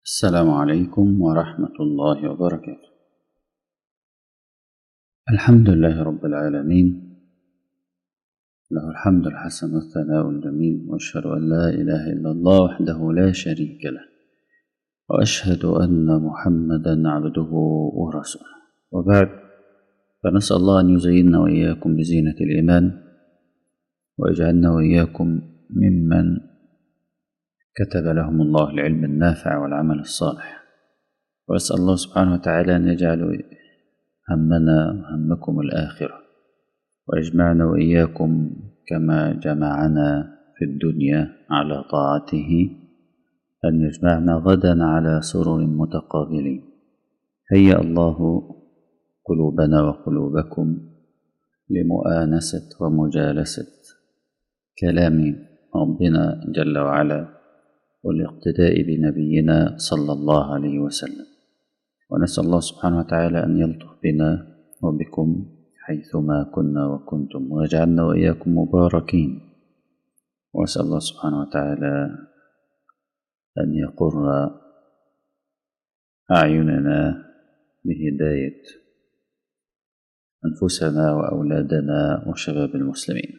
السلام عليكم ورحمة الله وبركاته الحمد لله رب العالمين له الحمد الحسن والثناء الجميل وأشهد أن لا إله إلا الله وحده لا شريك له وأشهد أن محمدا عبده ورسوله وبعد فنسأل الله أن يزيننا وإياكم بزينة الإيمان ويجعلنا وإياكم ممن كتب لهم الله العلم النافع والعمل الصالح وأسأل الله سبحانه وتعالى أن يجعل همنا وهمكم الآخرة ويجمعنا وإياكم كما جمعنا في الدنيا على طاعته أن يجمعنا غدا على سرر متقابلين هيأ الله قلوبنا وقلوبكم لمؤانسة ومجالسة كلام ربنا جل وعلا والاقتداء بنبينا صلى الله عليه وسلم ونسأل الله سبحانه وتعالى أن يلطف بنا وبكم حيثما كنا وكنتم ويجعلنا وإياكم مباركين وأسأل الله سبحانه وتعالى أن يقر أعيننا بهداية أنفسنا وأولادنا وشباب المسلمين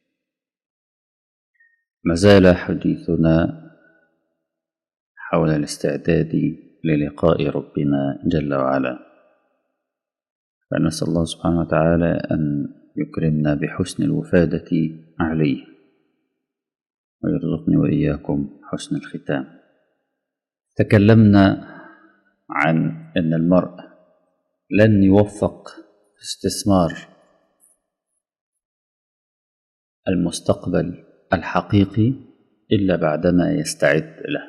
ما زال حديثنا حول الاستعداد للقاء ربنا جل وعلا فنسأل الله سبحانه وتعالى أن يكرمنا بحسن الوفادة عليه ويرزقني وإياكم حسن الختام تكلمنا عن أن المرء لن يوفق في استثمار المستقبل الحقيقي إلا بعدما يستعد له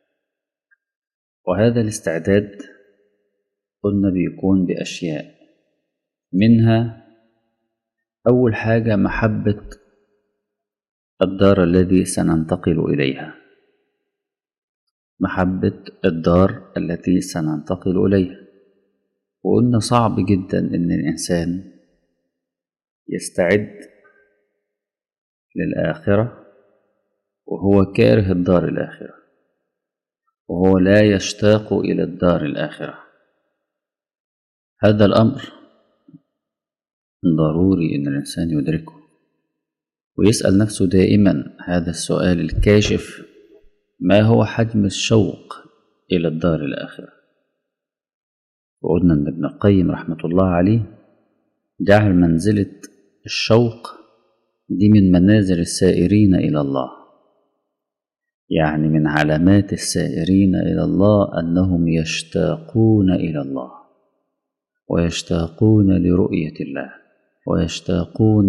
وهذا الاستعداد قلنا بيكون بأشياء منها أول حاجة محبة الدار الذي سننتقل إليها محبة الدار التي سننتقل إليها وقلنا صعب جدا إن الإنسان يستعد للآخرة وهو كاره الدار الآخرة وهو لا يشتاق إلى الدار الآخرة هذا الأمر ضروري أن الإنسان يدركه ويسأل نفسه دائما هذا السؤال الكاشف ما هو حجم الشوق إلى الدار الآخرة وقلنا أن ابن القيم رحمة الله عليه جعل منزلة الشوق دي من منازل السائرين إلى الله يعني من علامات السائرين إلى الله أنهم يشتاقون إلى الله ويشتاقون لرؤية الله ويشتاقون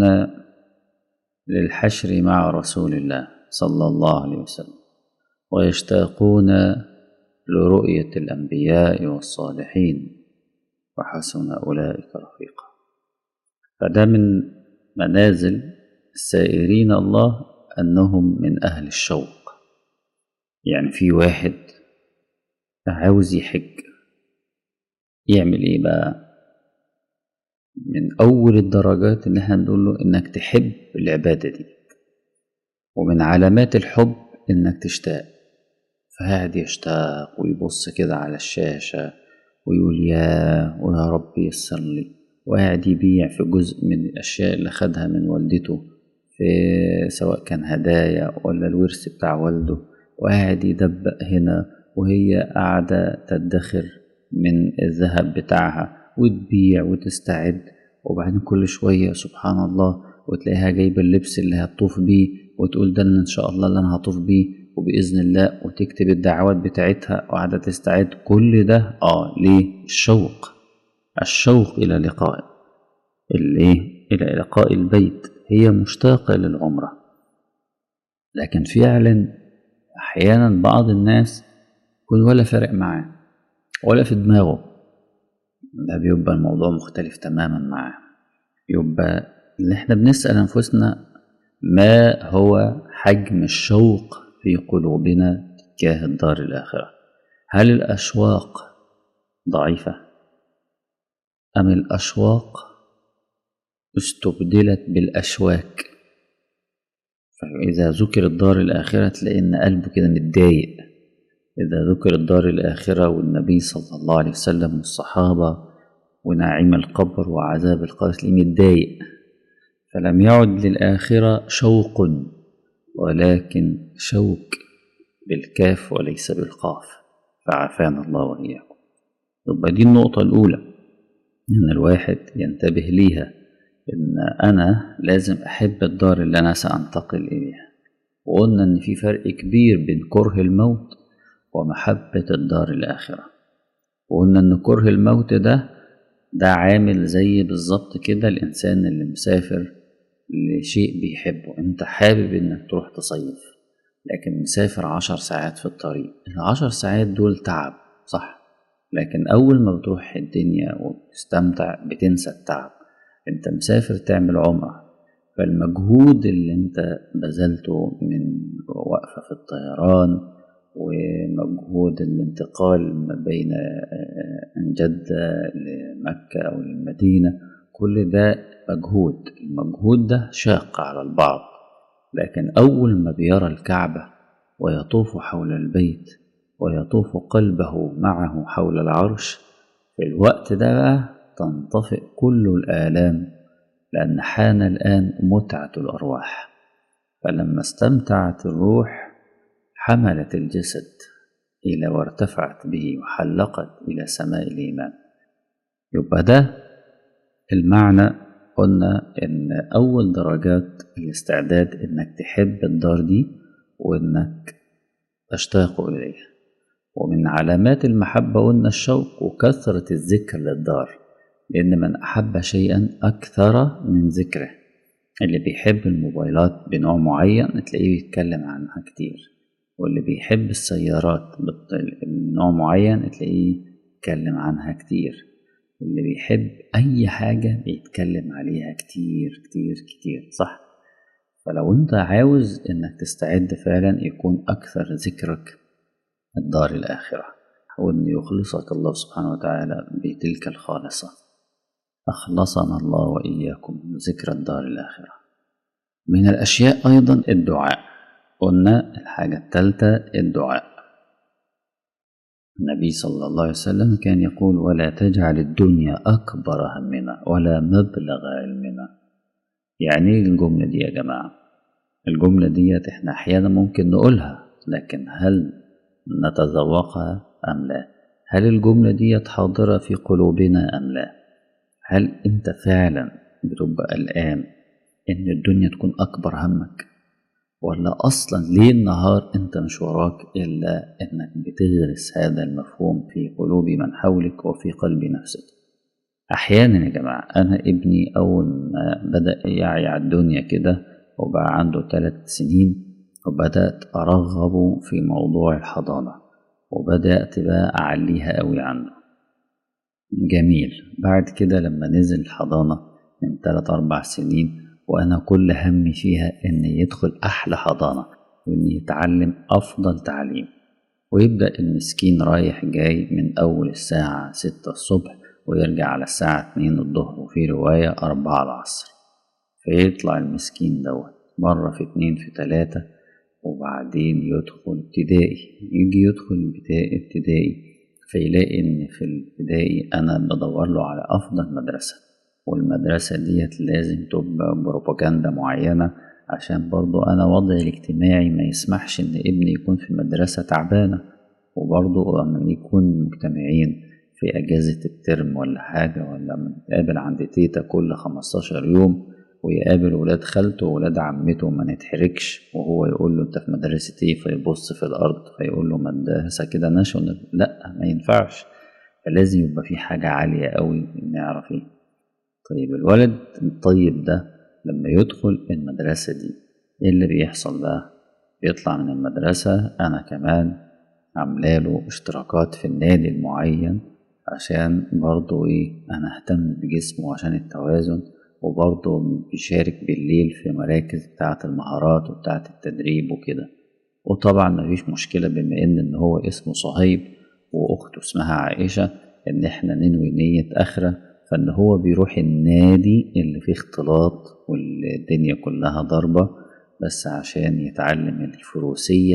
للحشر مع رسول الله صلى الله عليه وسلم ويشتاقون لرؤية الأنبياء والصالحين وحسن أولئك رفيقا فده من منازل السائرين الله أنهم من أهل الشوق يعني في واحد عاوز يحج يعمل ايه بقى من اول الدرجات اللي احنا بنقول له انك تحب العبادة دي ومن علامات الحب انك تشتاق فقاعد يشتاق ويبص كده على الشاشة ويقول يا ويا رب يسر لي وقاعد يبيع في جزء من الأشياء اللي خدها من والدته في سواء كان هدايا ولا الورث بتاع والده وقاعد يدبق هنا وهي قاعدة تدخر من الذهب بتاعها وتبيع وتستعد وبعدين كل شوية سبحان الله وتلاقيها جايبة اللبس اللي هتطوف بيه وتقول ده اللي إن شاء الله اللي أنا هطوف بيه وبإذن الله وتكتب الدعوات بتاعتها وقاعدة تستعد كل ده آه ليه؟ الشوق الشوق إلى لقاء الإيه؟ إلى لقاء البيت هي مشتاقة للعمرة لكن فعلا أحيانا بعض الناس يكون ولا فارق معاه ولا في دماغه ده بيبقى الموضوع مختلف تماما معاه يبقى اللي احنا بنسأل أنفسنا ما هو حجم الشوق في قلوبنا تجاه الدار الآخرة هل الأشواق ضعيفة أم الأشواق استبدلت بالأشواك فإذا ذكر الدار الآخرة تلاقي إن قلبه كده متضايق إذا ذكر الدار الآخرة والنبي صلى الله عليه وسلم والصحابة ونعيم القبر وعذاب القبر تلاقيه متضايق فلم يعد للآخرة شوق ولكن شوك بالكاف وليس بالقاف فعافانا الله وإياكم يبقى دي النقطة الأولى إن الواحد ينتبه ليها إن أنا لازم أحب الدار اللي أنا سأنتقل إليها وقلنا إن في فرق كبير بين كره الموت ومحبة الدار الآخرة وقلنا إن كره الموت ده ده عامل زي بالظبط كده الإنسان اللي مسافر لشيء بيحبه أنت حابب إنك تروح تصيف لكن مسافر عشر ساعات في الطريق العشر ساعات دول تعب صح لكن أول ما بتروح الدنيا وبتستمتع بتنسى التعب أنت مسافر تعمل عمرة فالمجهود اللي أنت بذلته من وقفة في الطيران ومجهود الانتقال ما بين من جدة لمكة أو للمدينة كل ده مجهود المجهود ده شاق على البعض لكن أول ما بيرى الكعبة ويطوف حول البيت ويطوف قلبه معه حول العرش في الوقت ده بقى تنطفئ كل الآلام لأن حان الآن متعة الأرواح فلما استمتعت الروح حملت الجسد إلى وارتفعت به وحلقت إلى سماء الإيمان يبقى ده المعنى قلنا إن أول درجات الاستعداد إنك تحب الدار دي وإنك تشتاق إليها ومن علامات المحبة قلنا الشوق وكثرة الذكر للدار لأن من أحب شيئا أكثر من ذكره اللي بيحب الموبايلات بنوع معين تلاقيه بيتكلم عنها كتير واللي بيحب السيارات بنوع معين تلاقيه يتكلم عنها كتير اللي بيحب أي حاجة بيتكلم عليها كتير كتير كتير صح فلو أنت عاوز إنك تستعد فعلا يكون أكثر ذكرك الدار الآخرة وإن يخلصك الله سبحانه وتعالى بتلك الخالصة أخلصنا الله وإياكم ذكر الدار الآخرة من الأشياء أيضا الدعاء قلنا الحاجة الثالثة الدعاء النبي صلى الله عليه وسلم كان يقول ولا تجعل الدنيا أكبر همنا ولا مبلغ علمنا يعني ايه الجملة دي يا جماعة الجملة دي احنا أحيانا ممكن نقولها لكن هل نتذوقها أم لا هل الجملة دي حاضرة في قلوبنا أم لا هل أنت فعلا بتبقى قلقان إن الدنيا تكون أكبر همك ولا أصلا ليه النهار أنت مش وراك إلا إنك بتغرس هذا المفهوم في قلوب من حولك وفي قلب نفسك أحيانا يا جماعة أنا ابني أول ما بدأ يعي على الدنيا كده وبقى عنده ثلاث سنين وبدأت أرغبه في موضوع الحضانة وبدأت بقى أعليها أوي عنه جميل بعد كده لما نزل الحضانة من ثلاث أربع سنين وأنا كل همي فيها إن يدخل أحلى حضانة وإن يتعلم أفضل تعليم ويبدأ المسكين رايح جاي من أول الساعة ستة الصبح ويرجع على الساعة اتنين الظهر وفي رواية أربعة العصر فيطلع المسكين دوت مرة في اتنين في تلاتة وبعدين يدخل ابتدائي يجي يدخل ابتدائي فيلاقي إن في الابتدائي أنا بدور له على أفضل مدرسة والمدرسة ديت لازم تبقى بروباجندا معينة عشان برضو أنا وضعي الاجتماعي ما يسمحش إن ابني يكون في مدرسة تعبانة وبرضو لما يكون مجتمعين في أجازة الترم ولا حاجة ولا نتقابل عند تيتا كل خمستاشر يوم ويقابل ولاد خالته وولاد عمته وما نتحركش وهو يقول له انت في مدرسة ايه فيبص في الأرض فيقول له مدرسة كده ناشونال لأ ما ينفعش فلازم يبقى في حاجة عالية قوي نعرف ايه طيب الولد الطيب ده لما يدخل المدرسة دي ايه اللي بيحصل بقى بيطلع من المدرسة أنا كمان عاملاله اشتراكات في النادي المعين عشان برضو ايه أنا أهتم بجسمه عشان التوازن وبرضه بيشارك بالليل في مراكز بتاعة المهارات وبتاعة التدريب وكده وطبعا مفيش مشكلة بما إن إن هو اسمه صهيب وأخته اسمها عائشة إن إحنا ننوي نية آخرة فإن هو بيروح النادي اللي فيه اختلاط والدنيا كلها ضربة بس عشان يتعلم الفروسية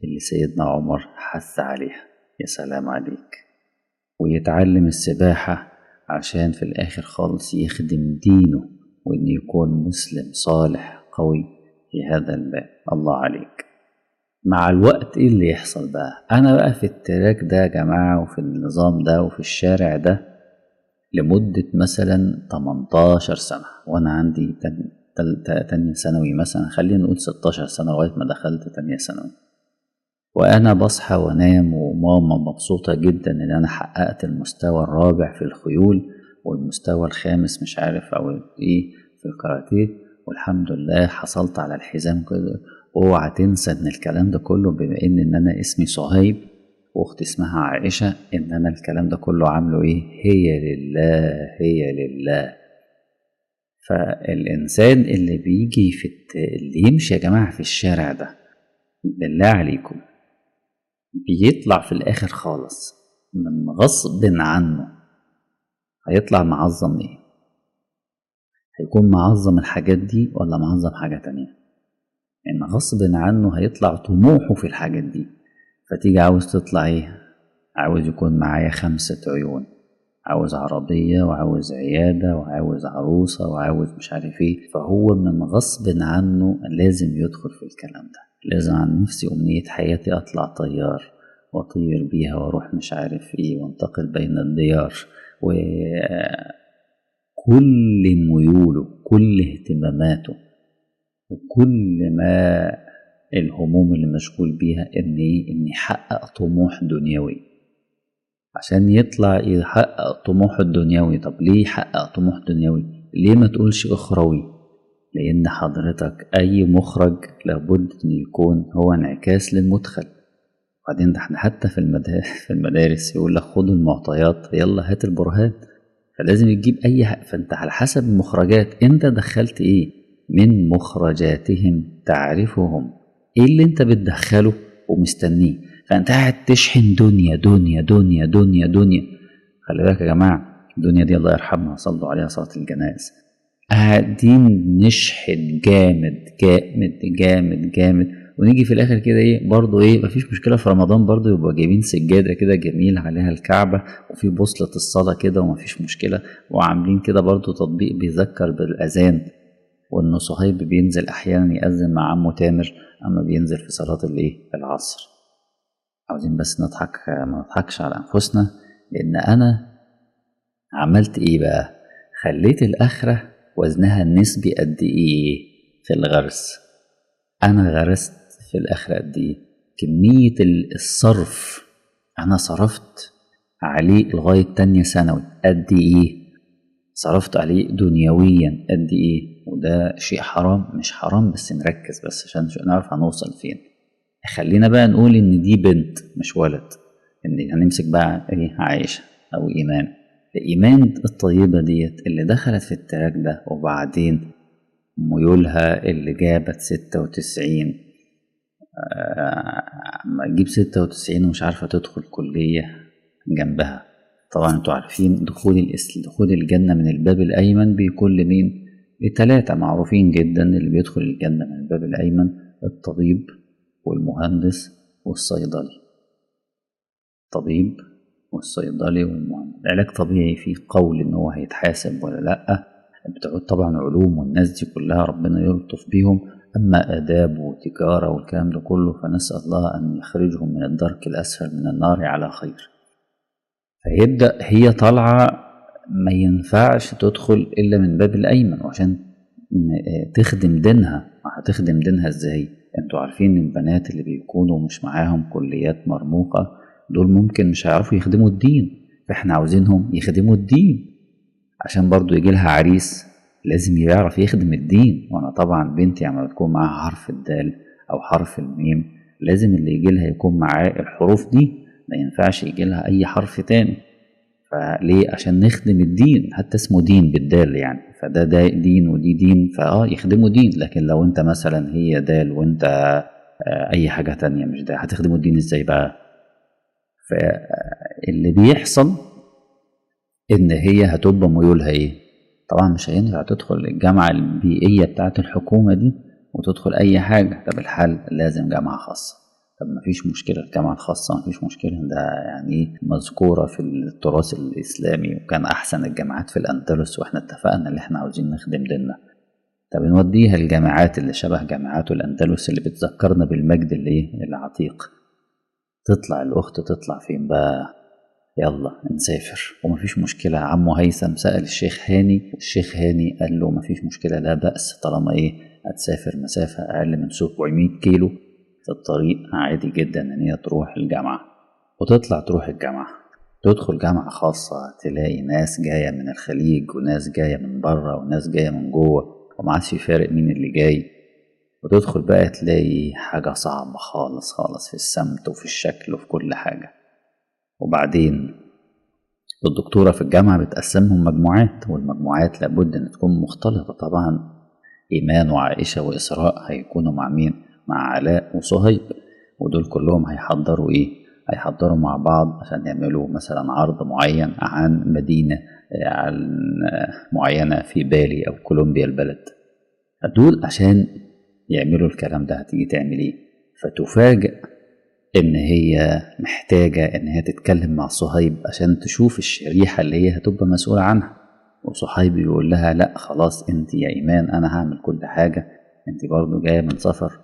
اللي سيدنا عمر حث عليها يا سلام عليك ويتعلم السباحة عشان في الآخر خالص يخدم دينه وإن يكون مسلم صالح قوي في هذا الباب الله عليك مع الوقت ايه اللي يحصل بقى انا بقى في التراك ده يا جماعة وفي النظام ده وفي الشارع ده لمدة مثلا 18 سنة وانا عندي تانية ثانوي مثلا خلينا نقول 16 سنة لغاية ما دخلت تانية ثانوي وأنا بصحى وأنام وماما مبسوطة جدا إن أنا حققت المستوى الرابع في الخيول والمستوى الخامس مش عارف أو إيه في الكاراتيه والحمد لله حصلت على الحزام كده اوعى تنسى ان الكلام ده كله بما ان ان انا اسمي صهيب واختي اسمها عائشة ان انا الكلام ده كله عامله ايه هي لله هي لله فالانسان اللي بيجي في الت... اللي يمشي يا جماعة في الشارع ده بالله عليكم بيطلع في الاخر خالص من غصب عنه هيطلع معظم ايه هيكون معظم الحاجات دي ولا معظم حاجة تانية ان غصب عنه هيطلع طموحه في الحاجات دي فتيجي عاوز تطلع ايه عاوز يكون معايا خمسة عيون عاوز عربية وعاوز عيادة وعاوز عروسة وعاوز مش عارف ايه فهو من غصب عنه لازم يدخل في الكلام ده لازم عن نفسي أمنية حياتي أطلع طيار وأطير بيها وأروح مش عارف ايه وانتقل بين الديار وكل ميوله كل اهتماماته وكل ما الهموم اللي مشغول بيها ان ايه ان يحقق طموح دنيوي عشان يطلع يحقق طموح الدنيوي طب ليه يحقق طموح دنيوي ليه ما تقولش اخروي لان حضرتك اي مخرج لابد ان يكون هو انعكاس للمدخل وبعدين ده احنا حتى في المدارس في المدارس يقول لك خدوا المعطيات يلا هات البرهان فلازم تجيب اي حق فانت على حسب المخرجات انت دخلت ايه من مخرجاتهم تعرفهم ايه اللي انت بتدخله ومستنيه فانت قاعد تشحن دنيا دنيا دنيا دنيا دنيا خلي بالك يا جماعه الدنيا دي الله يرحمها صلوا عليها صلاه الجنائز قاعدين نشحن جامد جامد جامد جامد ونيجي في الاخر كده ايه برضه ايه مفيش مشكله في رمضان برضه يبقى جايبين سجاده كده جميل عليها الكعبه وفي بوصله الصلاه كده ومفيش مشكله وعاملين كده برضه تطبيق بيذكر بالاذان وان صهيب بينزل احيانا يأذن مع عمه تامر اما بينزل في صلاه الايه العصر عاوزين بس نضحك ما نضحكش على انفسنا لان انا عملت ايه بقى خليت الاخره وزنها النسبي قد ايه في الغرس انا غرست في الاخره قد ايه كميه الصرف انا صرفت عليه لغايه تانية ثانوي قد ايه صرفت عليه دنيويا قد ايه وده شيء حرام مش حرام بس نركز بس عشان نعرف هنوصل فين خلينا بقى نقول ان دي بنت مش ولد ان هنمسك بقى ايه عائشة او ايمان الايمان الطيبة ديت اللي دخلت في التراك ده وبعدين ميولها اللي جابت ستة وتسعين اما تجيب ستة وتسعين ومش عارفة تدخل كلية جنبها طبعا انتوا عارفين دخول الاسل دخول الجنة من الباب الأيمن بيكون لمين؟ التلاتة معروفين جدا اللي بيدخل الجنة من الباب الأيمن الطبيب والمهندس والصيدلي الطبيب والصيدلي والمهندس العلاج طبيعي فيه قول ان هو هيتحاسب ولا لأ بتعود طبعا علوم والناس دي كلها ربنا يلطف بيهم أما آداب وتجارة والكلام ده كله فنسأل الله أن يخرجهم من الدرك الأسفل من النار على خير فيبدأ هي طالعة ما ينفعش تدخل إلا من باب الأيمن وعشان تخدم دينها هتخدم دينها إزاي انتوا عارفين البنات اللي بيكونوا مش معاهم كليات مرموقة دول ممكن مش هيعرفوا يخدموا الدين فاحنا عاوزينهم يخدموا الدين عشان برضو يجي لها عريس لازم يعرف يخدم الدين وانا طبعا بنتي عم بتكون معاها حرف الدال او حرف الميم لازم اللي يجي لها يكون معاه الحروف دي ما ينفعش يجي لها اي حرف تاني فليه عشان نخدم الدين حتى اسمه دين بالدال يعني فده ده دين ودي دين فاه يخدموا دين لكن لو انت مثلا هي دال وانت آه اي حاجة تانية مش ده هتخدموا الدين ازاي بقى فاللي بيحصل ان هي هتبقى ميولها ايه طبعا مش هينفع تدخل الجامعة البيئية بتاعت الحكومة دي وتدخل اي حاجة طب الحل لازم جامعة خاصة طب ما فيش مشكلة الجامعة الخاصة ما فيش مشكلة ده يعني مذكورة في التراث الإسلامي وكان أحسن الجامعات في الأندلس وإحنا اتفقنا إن إحنا عاوزين نخدم ديننا طب نوديها الجامعات اللي شبه جامعات الأندلس اللي بتذكرنا بالمجد اللي إيه العتيق تطلع الأخت تطلع فين بقى يلا نسافر ومفيش مشكلة عمو هيثم سأل الشيخ هاني الشيخ هاني قال له مفيش مشكلة لا بأس طالما إيه هتسافر مسافة أقل من 700 كيلو في الطريق عادي جدا إن هي تروح الجامعة وتطلع تروح الجامعة تدخل جامعة خاصة تلاقي ناس جاية من الخليج وناس جاية من بره وناس جاية من جوه وما عادش فارق مين اللي جاي وتدخل بقى تلاقي حاجة صعبة خالص خالص في السمت وفي الشكل وفي كل حاجة وبعدين الدكتورة في الجامعة بتقسمهم مجموعات والمجموعات لابد إن تكون مختلطة طبعا إيمان وعائشة وإسراء هيكونوا مع مين؟ مع علاء وصهيب ودول كلهم هيحضروا إيه؟ هيحضروا مع بعض عشان يعملوا مثلا عرض معين عن مدينة عن معينة في بالي أو كولومبيا البلد دول عشان يعملوا الكلام ده هتيجي تعمل إيه؟ فتفاجئ إن هي محتاجة إن هي تتكلم مع صهيب عشان تشوف الشريحة اللي هي هتبقى مسؤولة عنها وصهيب يقول لها لأ خلاص أنت يا إيمان أنا هعمل كل حاجة أنت برضو جاية من سفر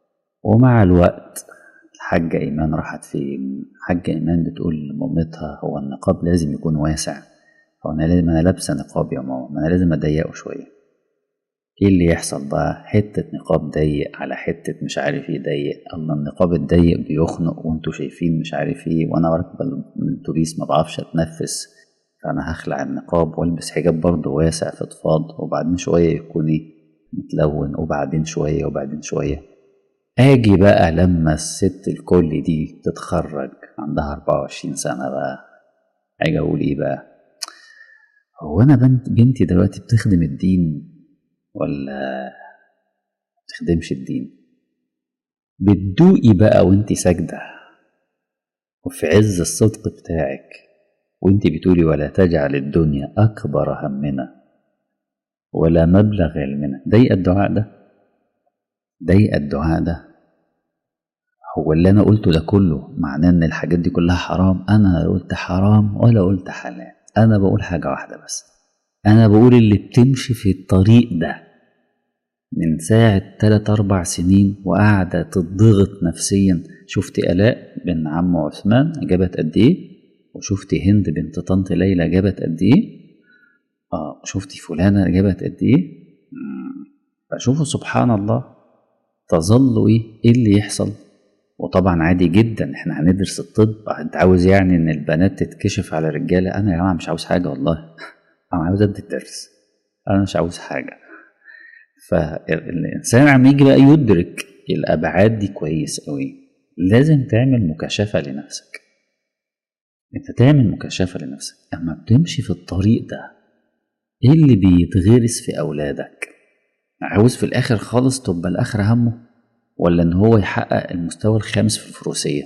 ومع الوقت الحاجة إيمان راحت فين الحاجة إيمان بتقول لمامتها هو النقاب لازم يكون واسع هو أنا لازم أنا لابسة نقاب يا ماما ما أنا لازم أضيقه شوية ايه اللي يحصل بقى حتة نقاب ضيق على حتة مش عارف ايه ضيق الله النقاب الضيق بيخنق وانتوا شايفين مش عارف ايه وانا راكبة الاتوبيس ما بعرفش اتنفس فانا هخلع النقاب والبس حجاب برضه واسع فضفاض وبعدين شوية يكون ايه متلون وبعدين شوية وبعدين شوية اجي بقى لما الست الكل دي تتخرج عندها 24 سنة بقى اجي اقول ايه بقى هو انا بنت بنتي دلوقتي بتخدم الدين ولا تخدمش الدين بتدوقي بقى وانت ساجدة وفي عز الصدق بتاعك وانت بتقولي ولا تجعل الدنيا أكبر همنا ولا مبلغ علمنا ضيق الدعاء ده ضيق الدعاء ده هو اللي أنا قلته ده كله معناه إن الحاجات دي كلها حرام أنا لا قلت حرام ولا قلت حلال أنا بقول حاجة واحدة بس أنا بقول اللي بتمشي في الطريق ده من ساعة تلات أربع سنين وقاعدة تضغط نفسيا شفت آلاء بن عم عثمان جابت قد إيه وشفت هند بنت طنط ليلى جابت قد إيه آه شفتي فلانة جابت قد إيه فشوفوا سبحان الله تظل إيه إيه اللي يحصل وطبعا عادي جدا احنا هندرس الطب انت عاوز يعني ان البنات تتكشف على الرجاله انا يا جماعه مش عاوز حاجه والله انا عاوز ادي الدرس انا مش عاوز حاجه فالانسان عم يجي بقى يدرك الابعاد دي كويس قوي لازم تعمل مكاشفه لنفسك انت تعمل مكاشفه لنفسك اما بتمشي في الطريق ده ايه اللي بيتغرس في اولادك عاوز في الاخر خالص تبقى الاخر همه ولا ان هو يحقق المستوى الخامس في الفروسيه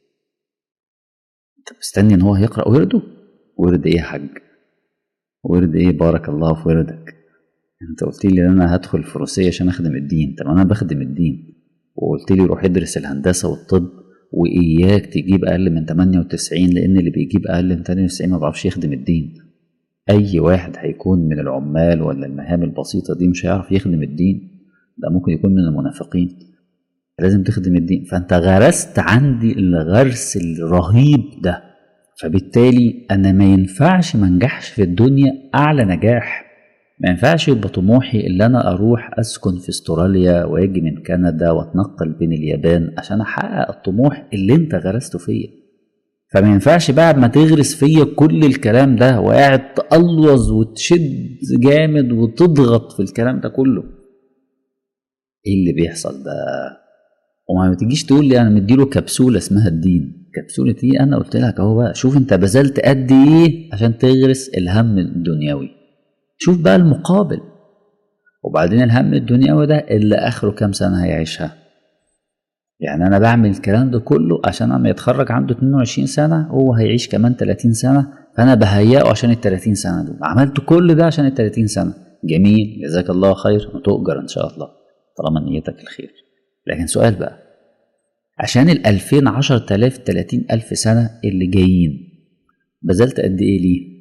انت مستني ان هو هيقرا ورده ورد ايه يا حاج ورد ايه بارك الله في وردك انت قلت لي ان انا هدخل الفروسيه عشان اخدم الدين طب انا بخدم الدين وقلت لي روح ادرس الهندسه والطب واياك تجيب اقل من 98 لان اللي بيجيب اقل من 98 ما بيعرفش يخدم الدين اي واحد هيكون من العمال ولا المهام البسيطه دي مش هيعرف يخدم الدين ده ممكن يكون من المنافقين لازم تخدم الدين فانت غرست عندي الغرس الرهيب ده فبالتالي انا ما ينفعش ما انجحش في الدنيا اعلى نجاح ما ينفعش يبقى طموحي اللي انا اروح اسكن في استراليا واجي من كندا واتنقل بين اليابان عشان احقق الطموح اللي انت غرسته فيا فما ينفعش بعد ما تغرس فيا كل الكلام ده وقاعد تقلوظ وتشد جامد وتضغط في الكلام ده كله ايه اللي بيحصل ده وما تجيش تقول لي انا مديله كبسوله اسمها الدين كبسوله ايه انا قلت لك اهو بقى شوف انت بذلت قد ايه عشان تغرس الهم الدنيوي شوف بقى المقابل وبعدين الهم الدنيوي ده اللي اخره كام سنه هيعيشها يعني انا بعمل الكلام ده كله عشان اما يتخرج عنده 22 سنه هو هيعيش كمان 30 سنه فانا بهيئه عشان ال 30 سنه دول عملت كل ده عشان ال 30 سنه جميل جزاك الله خير وتؤجر ان شاء الله طالما نيتك الخير لكن سؤال بقى عشان ال 2000 10000 30000 سنة اللي جايين بذلت قد إيه ليه؟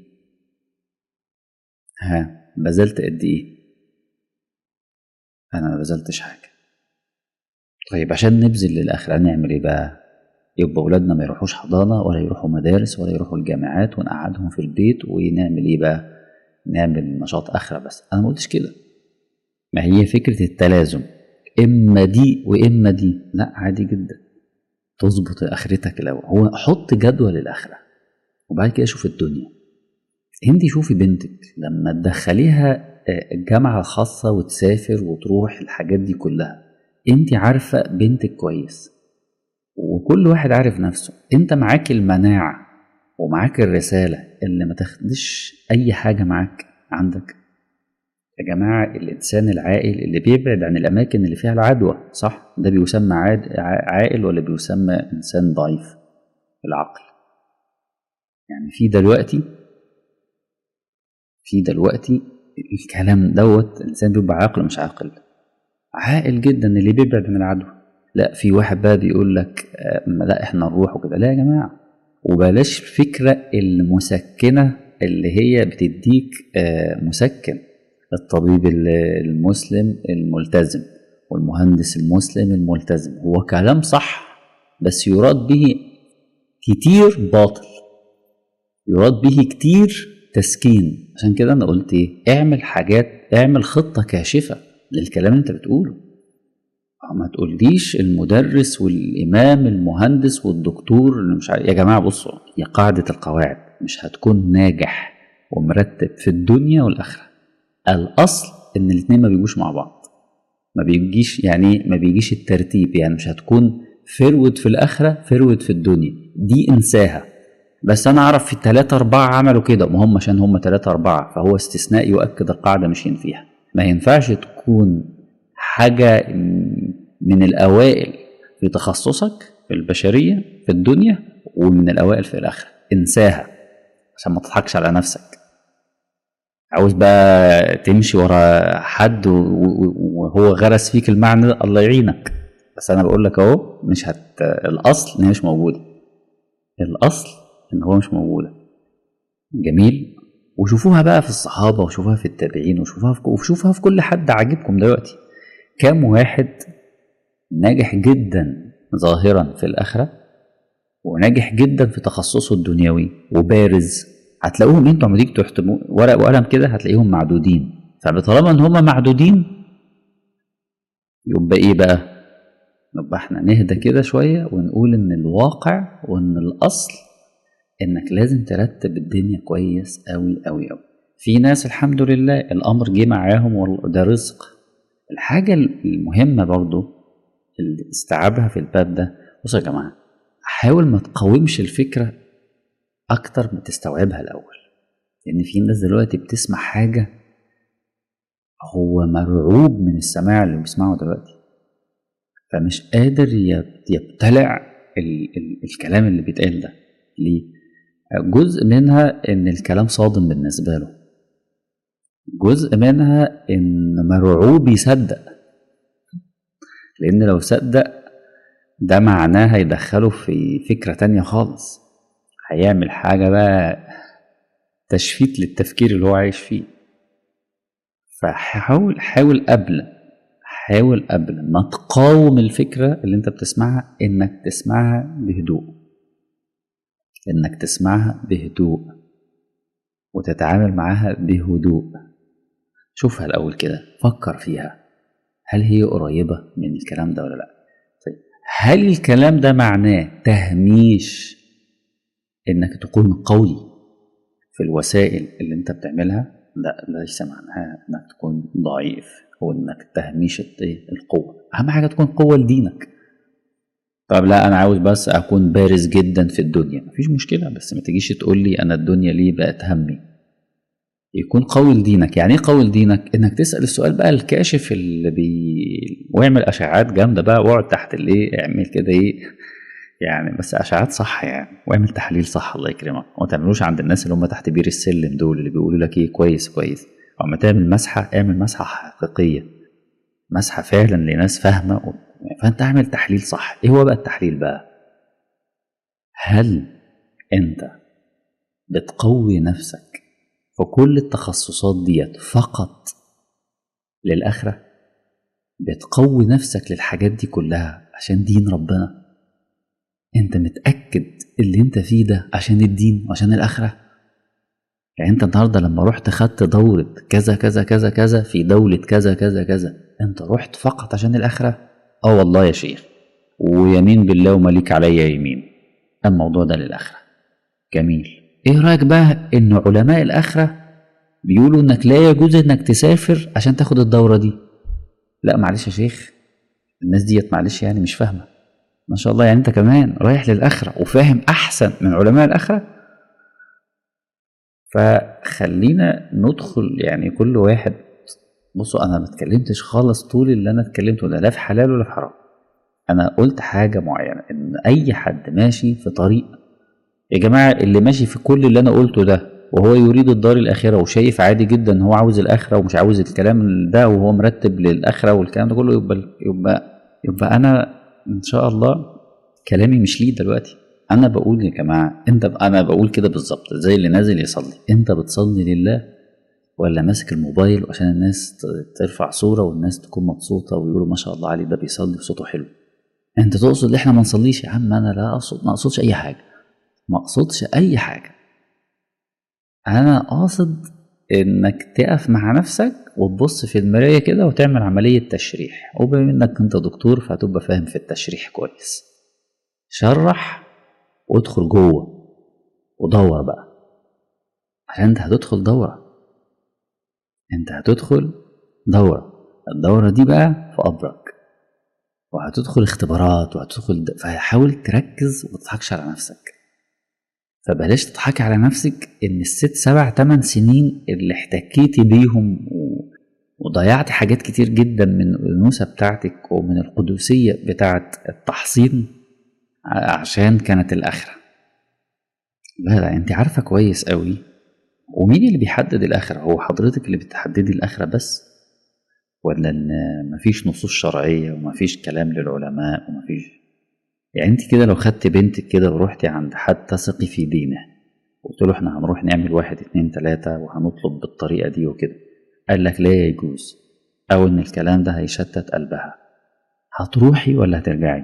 ها بذلت قد إيه؟ أنا ما بذلتش حاجة طيب عشان نبذل للآخرة نعمل إيه بقى؟ يبقى ولادنا ما يروحوش حضانة ولا يروحوا مدارس ولا يروحوا الجامعات ونقعدهم في البيت ونعمل إيه بقى؟ نعمل نشاط آخرة بس أنا ما قلتش كده ما هي فكرة التلازم إما دي وإما دي لا عادي جدا تظبط آخرتك الأول هو حط جدول للآخرة وبعد كده شوف الدنيا انت شوفي بنتك لما تدخليها الجامعة الخاصة وتسافر وتروح الحاجات دي كلها انت عارفة بنتك كويس وكل واحد عارف نفسه انت معاك المناعة ومعاك الرسالة اللي ما تاخدش أي حاجة معاك عندك يا جماعة الإنسان العاقل اللي بيبعد عن الأماكن اللي فيها العدوى صح ده بيسمى عاقل ولا بيسمى إنسان ضعيف العقل يعني في دلوقتي في دلوقتي الكلام دوت الإنسان بيبقى عاقل مش عاقل عاقل جدا اللي بيبعد عن العدوى لا في واحد بقى بيقول لك لا احنا نروح وكده لا يا جماعة وبلاش فكرة المسكنة اللي هي بتديك مسكن الطبيب المسلم الملتزم والمهندس المسلم الملتزم هو كلام صح بس يراد به كتير باطل يراد به كتير تسكين عشان كده انا قلت ايه اعمل حاجات اعمل خطه كاشفه للكلام اللي انت بتقوله ما تقوليش المدرس والامام المهندس والدكتور اللي مش عارف يا جماعه بصوا هي قاعده القواعد مش هتكون ناجح ومرتب في الدنيا والاخره الاصل ان الاثنين ما بيجوش مع بعض ما بيجيش يعني ما بيجيش الترتيب يعني مش هتكون فرود في الاخره فرود في الدنيا دي انساها بس انا اعرف في ثلاثة أربعة عملوا كده ما هم عشان هم ثلاثة أربعة فهو استثناء يؤكد القاعدة ماشيين فيها ما ينفعش تكون حاجة من الأوائل في تخصصك في البشرية في الدنيا ومن الأوائل في الآخرة انساها عشان ما تضحكش على نفسك عاوز بقى تمشي ورا حد وهو غرس فيك المعنى ده الله يعينك بس انا بقول لك اهو مش هت الاصل ان هي مش موجوده الاصل ان هو مش موجوده جميل وشوفوها بقى في الصحابه وشوفوها في التابعين وشوفوها في وشوفوها في كل حد عاجبكم دلوقتي كام واحد ناجح جدا ظاهرا في الاخره وناجح جدا في تخصصه الدنيوي وبارز هتلاقوهم انتوا لما تيجي تحتموا ورق وقلم كده هتلاقيهم معدودين فطالما ان هم معدودين يبقى ايه بقى يبقى احنا نهدى كده شويه ونقول ان الواقع وان الاصل انك لازم ترتب الدنيا كويس قوي قوي قوي في ناس الحمد لله الامر جه معاهم وده رزق الحاجه المهمه برضو اللي استيعابها في الباب ده بصوا يا جماعه حاول ما تقاومش الفكره اكتر ما تستوعبها الاول لان في ناس دلوقتي بتسمع حاجه هو مرعوب من السماع اللي بيسمعه دلوقتي فمش قادر يبتلع ال ال الكلام اللي بيتقال ده ليه جزء منها ان الكلام صادم بالنسبه له جزء منها ان مرعوب يصدق لان لو صدق ده معناه هيدخله في فكره تانية خالص هيعمل حاجة بقى تشفيت للتفكير اللي هو عايش فيه فحاول حاول قبل حاول قبل ما تقاوم الفكرة اللي انت بتسمعها انك تسمعها بهدوء انك تسمعها بهدوء وتتعامل معاها بهدوء شوفها الأول كده فكر فيها هل هي قريبة من الكلام ده ولا لأ طيب هل الكلام ده معناه تهميش انك تكون قوي في الوسائل اللي انت بتعملها لا ليس معناها انك تكون ضعيف او انك تهميش القوه اهم حاجه تكون قوه لدينك طب لا انا عاوز بس اكون بارز جدا في الدنيا مفيش مشكله بس ما تجيش تقول لي انا الدنيا ليه بقت همي يكون قوي لدينك يعني ايه قوي لدينك انك تسال السؤال بقى الكاشف اللي بي واعمل اشعاعات جامده بقى واقعد تحت الايه اعمل كده ايه يعني بس اشعاعات صح يعني واعمل تحليل صح الله يكرمك وما تعملوش عند الناس اللي هم تحت بير السلم دول اللي بيقولوا لك ايه كويس كويس اما تعمل مسحه اعمل مسحه حقيقيه مسحه فعلا لناس فاهمه فانت اعمل تحليل صح ايه هو بقى التحليل بقى هل انت بتقوي نفسك في كل التخصصات ديت فقط للآخرة بتقوي نفسك للحاجات دي كلها عشان دين ربنا انت متأكد اللي انت فيه ده عشان الدين وعشان الآخرة يعني انت النهاردة لما رحت خدت دورة كذا كذا كذا كذا في دولة كذا كذا كذا انت رحت فقط عشان الآخرة اه والله يا شيخ ويمين بالله وما ليك عليا يمين الموضوع ده للآخرة جميل ايه رأيك بقى ان علماء الآخرة بيقولوا انك لا يجوز انك تسافر عشان تاخد الدورة دي لا معلش يا شيخ الناس ديت معلش يعني مش فاهمة ما شاء الله يعني انت كمان رايح للآخرة وفاهم أحسن من علماء الآخرة فخلينا ندخل يعني كل واحد بصوا انا ما اتكلمتش خالص طول اللي انا اتكلمته ده لا في حلال ولا في حرام انا قلت حاجه معينه ان اي حد ماشي في طريق يا جماعه اللي ماشي في كل اللي انا قلته ده وهو يريد الدار الاخره وشايف عادي جدا ان هو عاوز الاخره ومش عاوز الكلام ده وهو مرتب للاخره والكلام ده كله يبقى يبقى يبقى انا ان شاء الله كلامي مش ليه دلوقتي انا بقول يا جماعه انت انا بقول كده بالظبط زي اللي نازل يصلي انت بتصلي لله ولا ماسك الموبايل عشان الناس ترفع صوره والناس تكون مبسوطه ويقولوا ما شاء الله عليه ده بيصلي وصوته حلو انت تقصد ان احنا ما نصليش يا عم انا لا اقصد ما اقصدش اي حاجه ما اقصدش اي حاجه انا قاصد انك تقف مع نفسك وتبص في المرايه كده وتعمل عمليه تشريح وبما انك انت دكتور فهتبقى فاهم في التشريح كويس شرح وادخل جوه ودور بقى عشان انت هتدخل دورة انت هتدخل دورة الدورة دي بقى في قبرك وهتدخل اختبارات وهتدخل د... فحاول تركز وما تضحكش على نفسك فبلاش تضحكي على نفسك ان الست سبع تمن سنين اللي احتكيتي بيهم و... وضيعتي حاجات كتير جدا من الأنوثة بتاعتك ومن القدسية بتاعت التحصين عشان كانت الآخرة لا لا انت عارفة كويس قوي ومين اللي بيحدد الآخرة هو حضرتك اللي بتحددي الآخرة بس ولا ان مفيش نصوص شرعية ومفيش كلام للعلماء ومفيش يعني انت كده لو خدت بنتك كده ورحتي عند حد تثقي في دينه قلت له احنا هنروح نعمل واحد اتنين تلاتة وهنطلب بالطريقة دي وكده قال لك لا يجوز او ان الكلام ده هيشتت قلبها هتروحي ولا هترجعي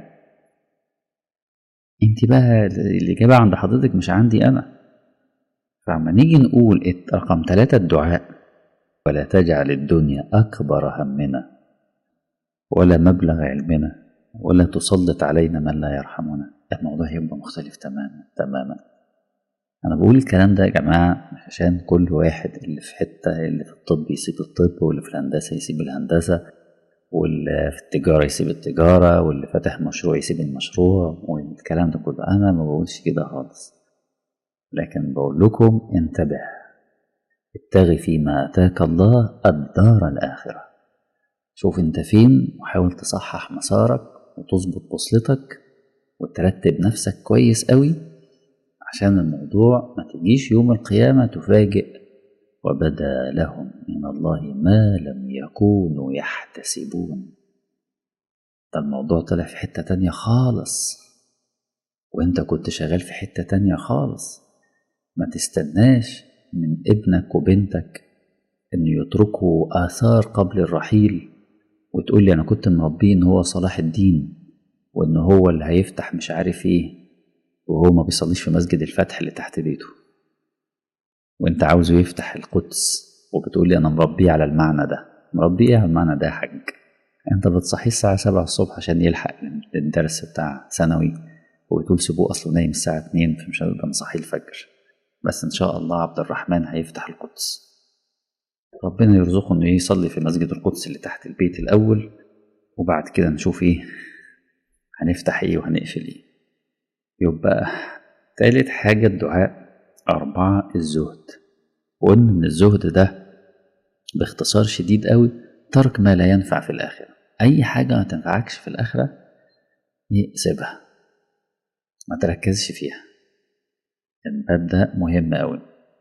انت بقى الاجابة عند حضرتك مش عندي انا فلما نيجي نقول رقم ثلاثة الدعاء ولا تجعل الدنيا أكبر همنا ولا مبلغ علمنا ولا تسلط علينا من لا يرحمنا الموضوع هيبقى مختلف تماما تماما أنا بقول الكلام ده يا جماعة مش عشان كل واحد اللي في حتة اللي في الطب يسيب الطب واللي في الهندسة يسيب الهندسة واللي في التجارة يسيب التجارة واللي فاتح مشروع يسيب المشروع والكلام ده كله أنا ما بقولش كده خالص لكن بقول لكم انتبه ابتغي فيما اتاك الله الدار الاخره شوف انت فين وحاول تصحح مسارك وتظبط بوصلتك وترتب نفسك كويس قوي عشان الموضوع ما تجيش يوم القيامة تفاجئ وبدا لهم من الله ما لم يكونوا يحتسبون ده الموضوع طلع في حتة تانية خالص وانت كنت شغال في حتة تانية خالص ما تستناش من ابنك وبنتك ان يتركوا اثار قبل الرحيل وتقول لي انا كنت مربيه ان هو صلاح الدين وان هو اللي هيفتح مش عارف ايه وهو ما بيصليش في مسجد الفتح اللي تحت بيته وانت عاوزه يفتح القدس وبتقول لي انا مربيه على المعنى ده مربيه على المعنى ده يا حاج انت بتصحيه الساعة سبعة الصبح عشان يلحق الدرس بتاع ثانوي وبتقول سيبوه اصله نايم الساعة اتنين فمش هنبقى مصحيه الفجر بس ان شاء الله عبد الرحمن هيفتح القدس ربنا يرزقه انه يصلي في مسجد القدس اللي تحت البيت الاول وبعد كده نشوف ايه هنفتح ايه وهنقفل ايه يبقى تالت حاجة الدعاء أربعة الزهد وقلنا إن الزهد ده باختصار شديد قوي ترك ما لا ينفع في الآخرة أي حاجة ما تنفعكش في الآخرة سيبها ما تركزش فيها الباب ده مهم أوي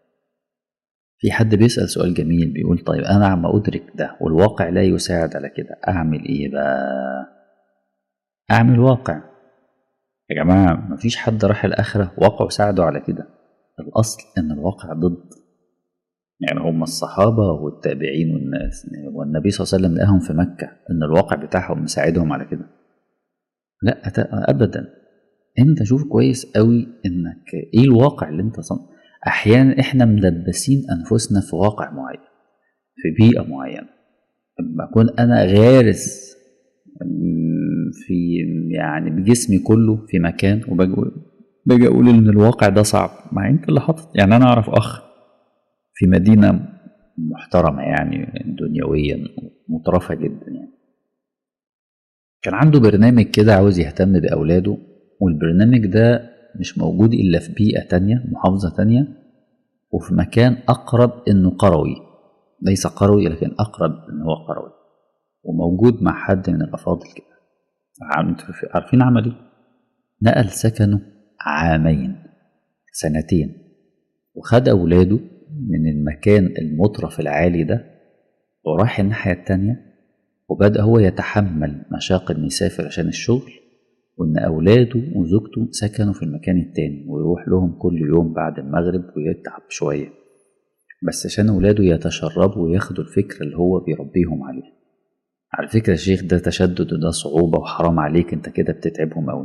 في حد بيسأل سؤال جميل بيقول طيب أنا عم أدرك ده والواقع لا يساعد على كده أعمل إيه بقى اعمل واقع يا جماعة مفيش حد راح الآخرة واقعه ساعده على كده الأصل إن الواقع ضد يعني هم الصحابة والتابعين والناس والنبي صلى الله عليه وسلم لقاهم في مكة إن الواقع بتاعهم مساعدهم على كده لا أت- أبدا أنت شوف كويس قوي إنك إيه الواقع اللي أنت صن... أحيانا إحنا مدبسين أنفسنا في واقع معين في بيئة معينة لما أكون أنا غارس م- في يعني بجسمي كله في مكان وباجي أقول- باجي أقول إن الواقع ده صعب مع أنت اللي حاطط يعني أنا أعرف أخ في مدينة محترمة يعني دنيويا مترفة جدا يعني كان عنده برنامج كده عاوز يهتم بأولاده والبرنامج ده مش موجود إلا في بيئة تانية محافظة تانية وفي مكان أقرب إنه قروي ليس قروي لكن أقرب إن هو قروي وموجود مع حد من الأفاضل كده عم- عارفين عمل إيه؟ نقل سكنه عامين سنتين وخد أولاده من المكان المطرف العالي ده وراح الناحية التانية وبدأ هو يتحمل مشاق إنه يسافر عشان الشغل وإن أولاده وزوجته سكنوا في المكان التاني ويروح لهم كل يوم بعد المغرب ويتعب شوية بس عشان أولاده يتشربوا وياخدوا الفكرة اللي هو بيربيهم عليها على فكرة يا شيخ ده تشدد وده صعوبة وحرام عليك انت كده بتتعبهم أوي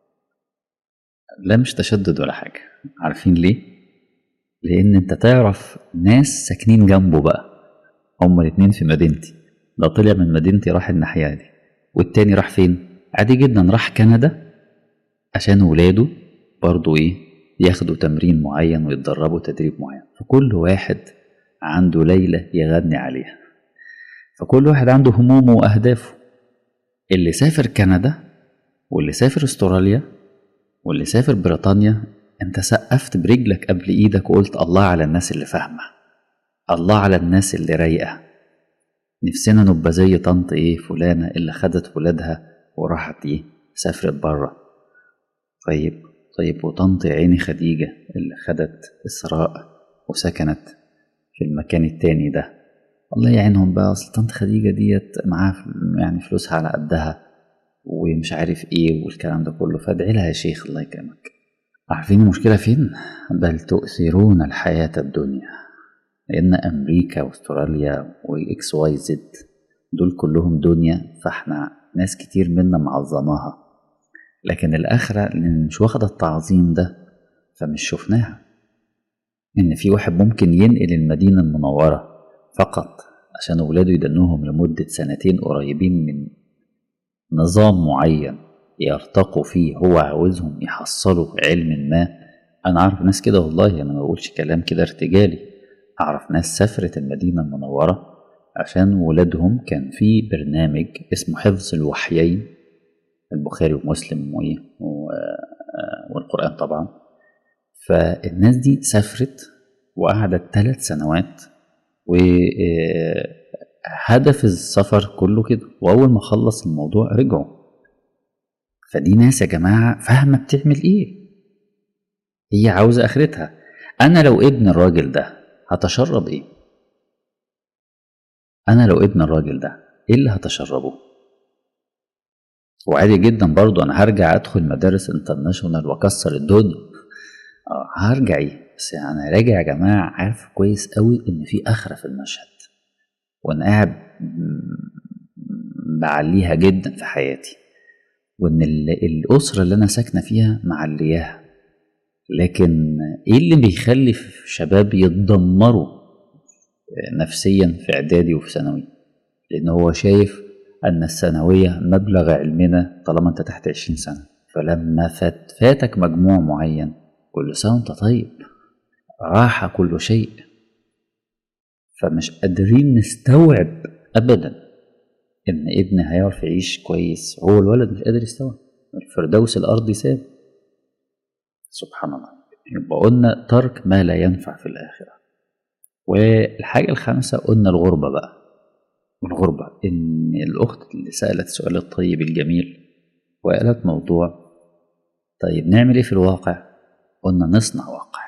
لا مش تشدد ولا حاجة عارفين ليه؟ لأن انت تعرف ناس ساكنين جنبه بقى هما الاتنين في مدينتي ده طلع من مدينتي راح الناحية دي والتاني راح فين؟ عادي جدا راح كندا عشان ولاده برضو ايه ياخدوا تمرين معين ويتدربوا تدريب معين فكل واحد عنده ليلة يغني عليها فكل واحد عنده همومه وأهدافه اللي سافر كندا واللي سافر استراليا واللي سافر بريطانيا انت سقفت برجلك قبل ايدك وقلت الله على الناس اللي فاهمة الله على الناس اللي رايقة نفسنا نبقى زي طنط ايه فلانة اللي خدت ولادها وراحت ايه سافرت بره طيب طيب وطنط يا عيني خديجة اللي خدت إسراء وسكنت في المكان التاني ده الله يعينهم بقى أصل طنط خديجة ديت معاها فل- يعني فلوسها على قدها ومش عارف ايه والكلام ده كله فادعي لها يا شيخ الله يكرمك عارفين المشكلة فين؟ بل تؤثرون الحياة الدنيا لأن أمريكا وأستراليا والإكس واي زد دول كلهم دنيا فاحنا ناس كتير منا معظماها لكن الآخرة لأن مش واخدة التعظيم ده فمش شفناها إن في واحد ممكن ينقل المدينة المنورة فقط عشان ولاده يدنوهم لمدة سنتين قريبين من نظام معين يرتقوا فيه هو عاوزهم يحصلوا علم ما أنا أعرف ناس كده والله أنا ما بقولش كلام كده ارتجالي أعرف ناس سافرت المدينة المنورة عشان ولادهم كان في برنامج اسمه حفظ الوحيين البخاري ومسلم وإيه و- آه، والقرآن طبعا فالناس دي سافرت وقعدت ثلاث سنوات وهدف السفر كله كده وأول ما خلص الموضوع رجعوا فدي ناس يا جماعة فاهمة بتعمل إيه هي عاوزة آخرتها أنا لو ابن الراجل ده هتشرب إيه أنا لو ابن الراجل ده إيه اللي هتشربه وعادي جدا برضو أنا هرجع أدخل مدارس انترناشونال وأكسر الدنيا آه، هرجع ايه بس انا راجع يا جماعه عارف كويس قوي ان في اخره في المشهد وانا قاعد م- بعليها جدا في حياتي وان ال- الاسره اللي انا ساكنه فيها معلياها لكن ايه اللي بيخلي في شباب يتدمروا نفسيا في اعدادي وفي ثانوي لان هو شايف ان الثانويه مبلغ علمنا طالما انت تحت 20 سنه فلما فات فاتك مجموع معين كل سنه وانت طيب راح كل شيء فمش قادرين نستوعب ابدا ان ابني هيعرف يعيش كويس هو الولد مش قادر يستوعب الفردوس الارضي ساب سبحان الله يبقى قلنا ترك ما لا ينفع في الاخره والحاجه الخامسه قلنا الغربه بقى الغربه ان الاخت اللي سالت السؤال الطيب الجميل وقالت موضوع طيب نعمل ايه في الواقع قلنا نصنع واقع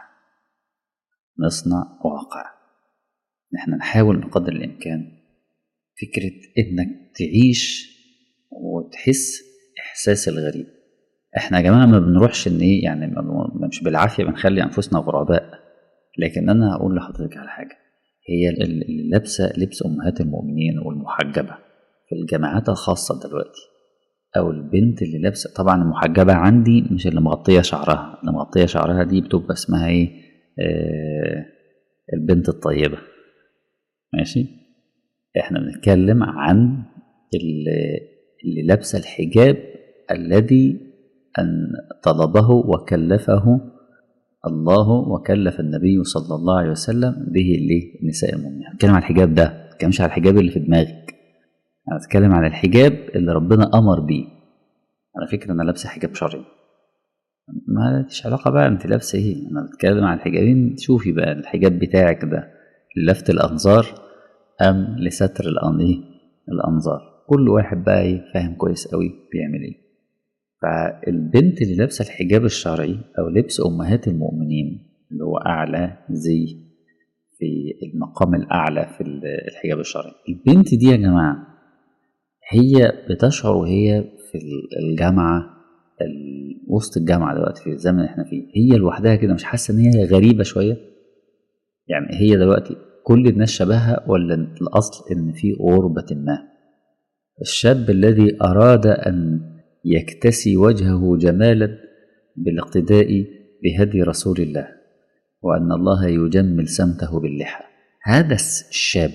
نصنع واقع نحن نحاول بقدر الإمكان فكرة إنك تعيش وتحس احساس الغريب احنا يا جماعه ما بنروحش ان ايه يعني ما- مش بالعافيه بنخلي انفسنا غرباء لكن انا هقول لحضرتك على حاجه هي اللي لابسه لبس امهات المؤمنين والمحجبه في الجامعات الخاصه دلوقتي او البنت اللي لابسه طبعا المحجبه عندي مش اللي مغطيه شعرها اللي مغطيه شعرها دي بتبقى اسمها ايه آه البنت الطيبه ماشي احنا بنتكلم عن اللي, اللي لابسه الحجاب الذي ان طلبه وكلفه الله وكلف النبي صلى الله عليه وسلم به لنساء المؤمنين بتكلم عن الحجاب ده ما بتكلمش على الحجاب اللي في دماغك انا بتكلم عن الحجاب اللي ربنا امر بيه على فكره انا لابسه حجاب شرعي ما ليش علاقه بقى انت لابسه ايه انا بتكلم عن الحجابين شوفي بقى الحجاب بتاعك ده للفت الانظار ام لستر الأن ايه الانظار كل واحد بقى ايه فاهم كويس قوي بيعمل ايه فالبنت اللي لابسه الحجاب الشرعي او لبس امهات المؤمنين اللي هو اعلى زي في المقام الاعلى في الحجاب الشرعي البنت دي يا جماعه هي بتشعر وهي في الجامعه ال- وسط الجامعه دلوقتي في الزمن اللي احنا فيه هي لوحدها كده مش حاسه ان هي غريبه شويه يعني هي دلوقتي كل الناس شبهها ولا الاصل ان في غربه ما الشاب الذي اراد ان يكتسي وجهه جمالا بالاقتداء بهدي رسول الله وأن الله يجمل سمته باللحى هذا الشاب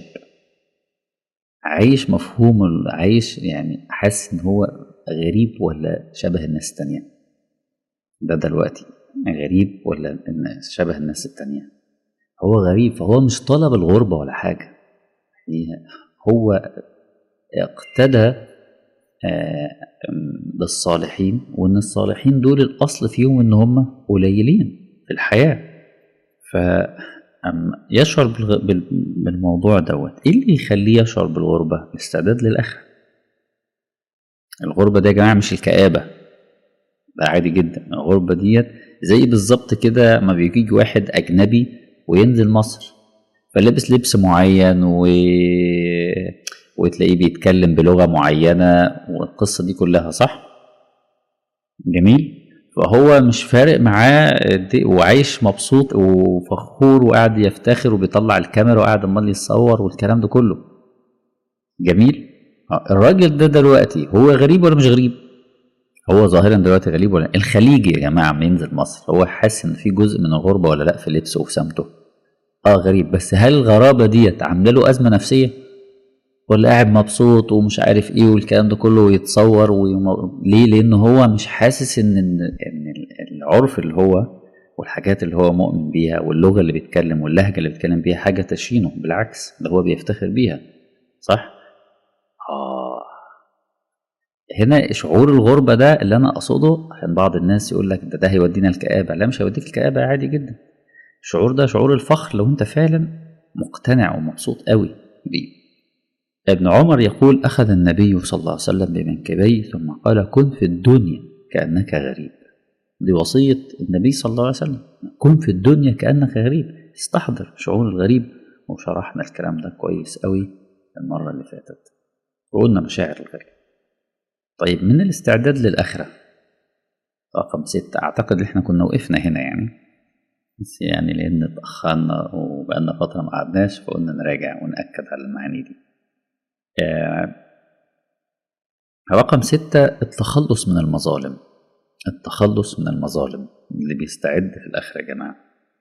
عايش مفهوم ال- عايش يعني حاسس إن هو غريب ولا شبه الناس التانية ده دلوقتي غريب ولا الناس شبه الناس التانية هو غريب فهو مش طلب الغربة ولا حاجة هي- هو اقتدى آه، بالصالحين وان الصالحين دول الاصل فيهم ان هم قليلين في الحياه فيشعر بالموضوع دوت ايه اللي يخليه يشعر بالغربه الاستعداد للاخره الغربه دي يا جماعه مش الكآبه ده عادي جدا الغربه ديت زي بالظبط كده ما بيجي واحد اجنبي وينزل مصر فلابس لبس معين و وتلاقيه بيتكلم بلغة معينة والقصة دي كلها صح؟ جميل فهو مش فارق معاه دي- وعايش مبسوط وفخور وقاعد يفتخر وبيطلع الكاميرا وقاعد امال يصور والكلام ده كله جميل آه، الراجل ده دلوقتي هو غريب ولا مش غريب هو ظاهرا دلوقتي غريب ولا الخليجي يا جماعه عم ينزل مصر هو حاسس ان في جزء من الغربه ولا لا في لبسه وفي سمته اه غريب بس هل الغرابه ديت عامله له ازمه نفسيه ولا قاعد مبسوط ومش عارف ايه والكلام ده كله ويتصور ويم... ليه لان هو مش حاسس ان ان إن العرف اللي هو والحاجات اللي هو مؤمن بيها واللغه اللي بيتكلم واللهجه اللي بيتكلم بيها حاجه تشينه بالعكس ده هو بيفتخر بيها صح اه هنا شعور الغربة ده اللي أنا أقصده عشان بعض الناس يقول لك ده ده هيودينا الكآبة لا مش هيوديك الكآبة عادي جدا الشعور ده شعور الفخر لو أنت فعلا مقتنع ومبسوط قوي بيه ابن عمر يقول أخذ النبي صلى الله عليه وسلم بمنكبيه ثم قال كن في الدنيا كأنك غريب دي وصية النبي صلى الله عليه وسلم كن في الدنيا كأنك غريب استحضر شعور الغريب وشرحنا الكلام ده كويس قوي المرة اللي فاتت وقلنا مشاعر الغريب طيب من الاستعداد للآخرة رقم ستة أعتقد إحنا كنا وقفنا هنا يعني بس يعني لأن اتأخرنا وبقالنا فترة ما قعدناش فقلنا نراجع ونأكد على المعاني دي آه، رقم ستة التخلص من المظالم التخلص من المظالم اللي بيستعد في الآخرة يا جماعة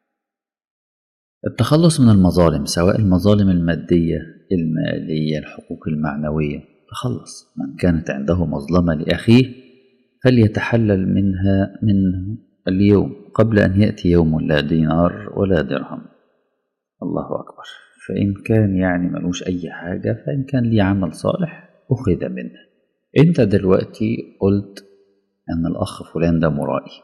التخلص من المظالم سواء المظالم المادية المالية الحقوق المعنوية تخلص من كانت عنده مظلمة لأخيه فليتحلل منها من اليوم قبل أن يأتي يوم لا دينار ولا درهم الله أكبر فإن كان يعني ملوش أي حاجة فإن كان ليه عمل صالح أخذ منه أنت دلوقتي قلت أن الأخ فلان ده مرائي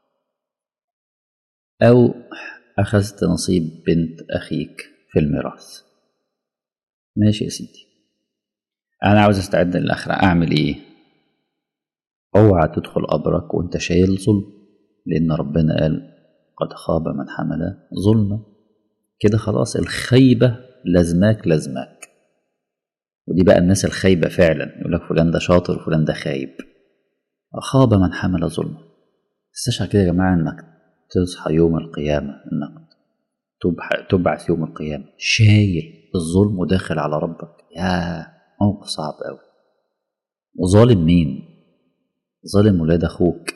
أو أخذت نصيب بنت أخيك في الميراث ماشي يا سيدي أنا عاوز أستعد للآخرة أعمل إيه؟ اوعى تدخل قبرك وأنت شايل ظلم لأن ربنا قال قد خاب من حمل ظلما كده خلاص الخيبة لازماك لازماك ودي بقى الناس الخايبة فعلا يقول لك فلان ده شاطر وفلان ده خايب خاب من حمل ظلما استشعر كده يا جماعة إنك تصحى يوم القيامة إنك تبعث يوم القيامة شايل الظلم وداخل على ربك يا موقف صعب أوي وظالم مين؟ ظالم ولاد أخوك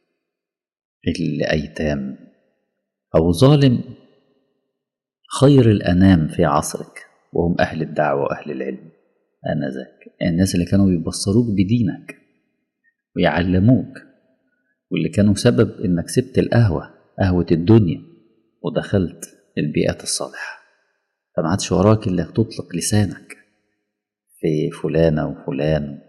اللي أيتام أو ظالم خير الأنام في عصرك وهم أهل الدعوة وأهل العلم آنذاك الناس اللي كانوا بيبصروك بدينك ويعلموك واللي كانوا سبب إنك سبت القهوة قهوة الدنيا ودخلت البيئات الصالحة فما عادش وراك إلا تطلق لسانك في فلانة وفلان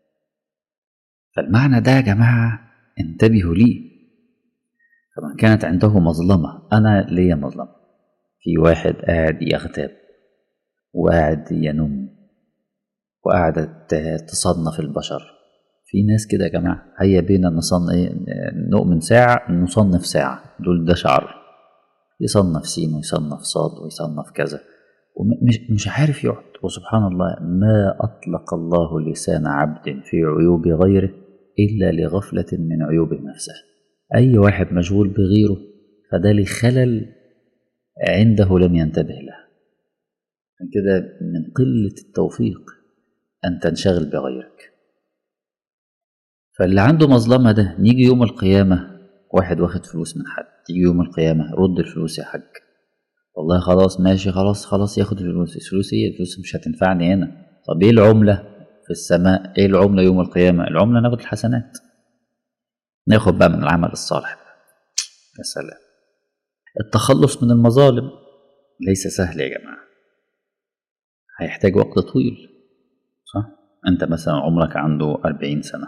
فالمعنى ده يا جماعة انتبهوا ليه فمن كانت عنده مظلمة أنا ليا مظلمة في واحد قاعد يغتاب وقاعد ينم وقاعد تصنف البشر في ناس كده يا جماعة هيا بينا نصن ايه نؤمن ساعة نصنف ساعة دول ده شعر يصنف سين ويصنف صاد ويصنف كذا ومش مش عارف يقعد وسبحان الله ما أطلق الله لسان عبد في عيوب غيره إلا لغفلة من عيوب نفسه أي واحد مشغول بغيره فده لخلل عنده لم ينتبه له عشان كده من قلة التوفيق أن تنشغل بغيرك فاللي عنده مظلمة ده نيجي يوم القيامة واحد واخد فلوس من حد تيجي يوم القيامة رد الفلوس يا حاج والله خلاص ماشي خلاص خلاص ياخد الفلوس الفلوس ايه الفلوس مش هتنفعني هنا طب ايه العملة في السماء ايه العملة يوم القيامة العملة ناخد الحسنات ناخد بقى من العمل الصالح يا سلام التخلص من المظالم ليس سهل يا جماعة هيحتاج وقت طويل صح انت مثلا عمرك عنده أربعين سنة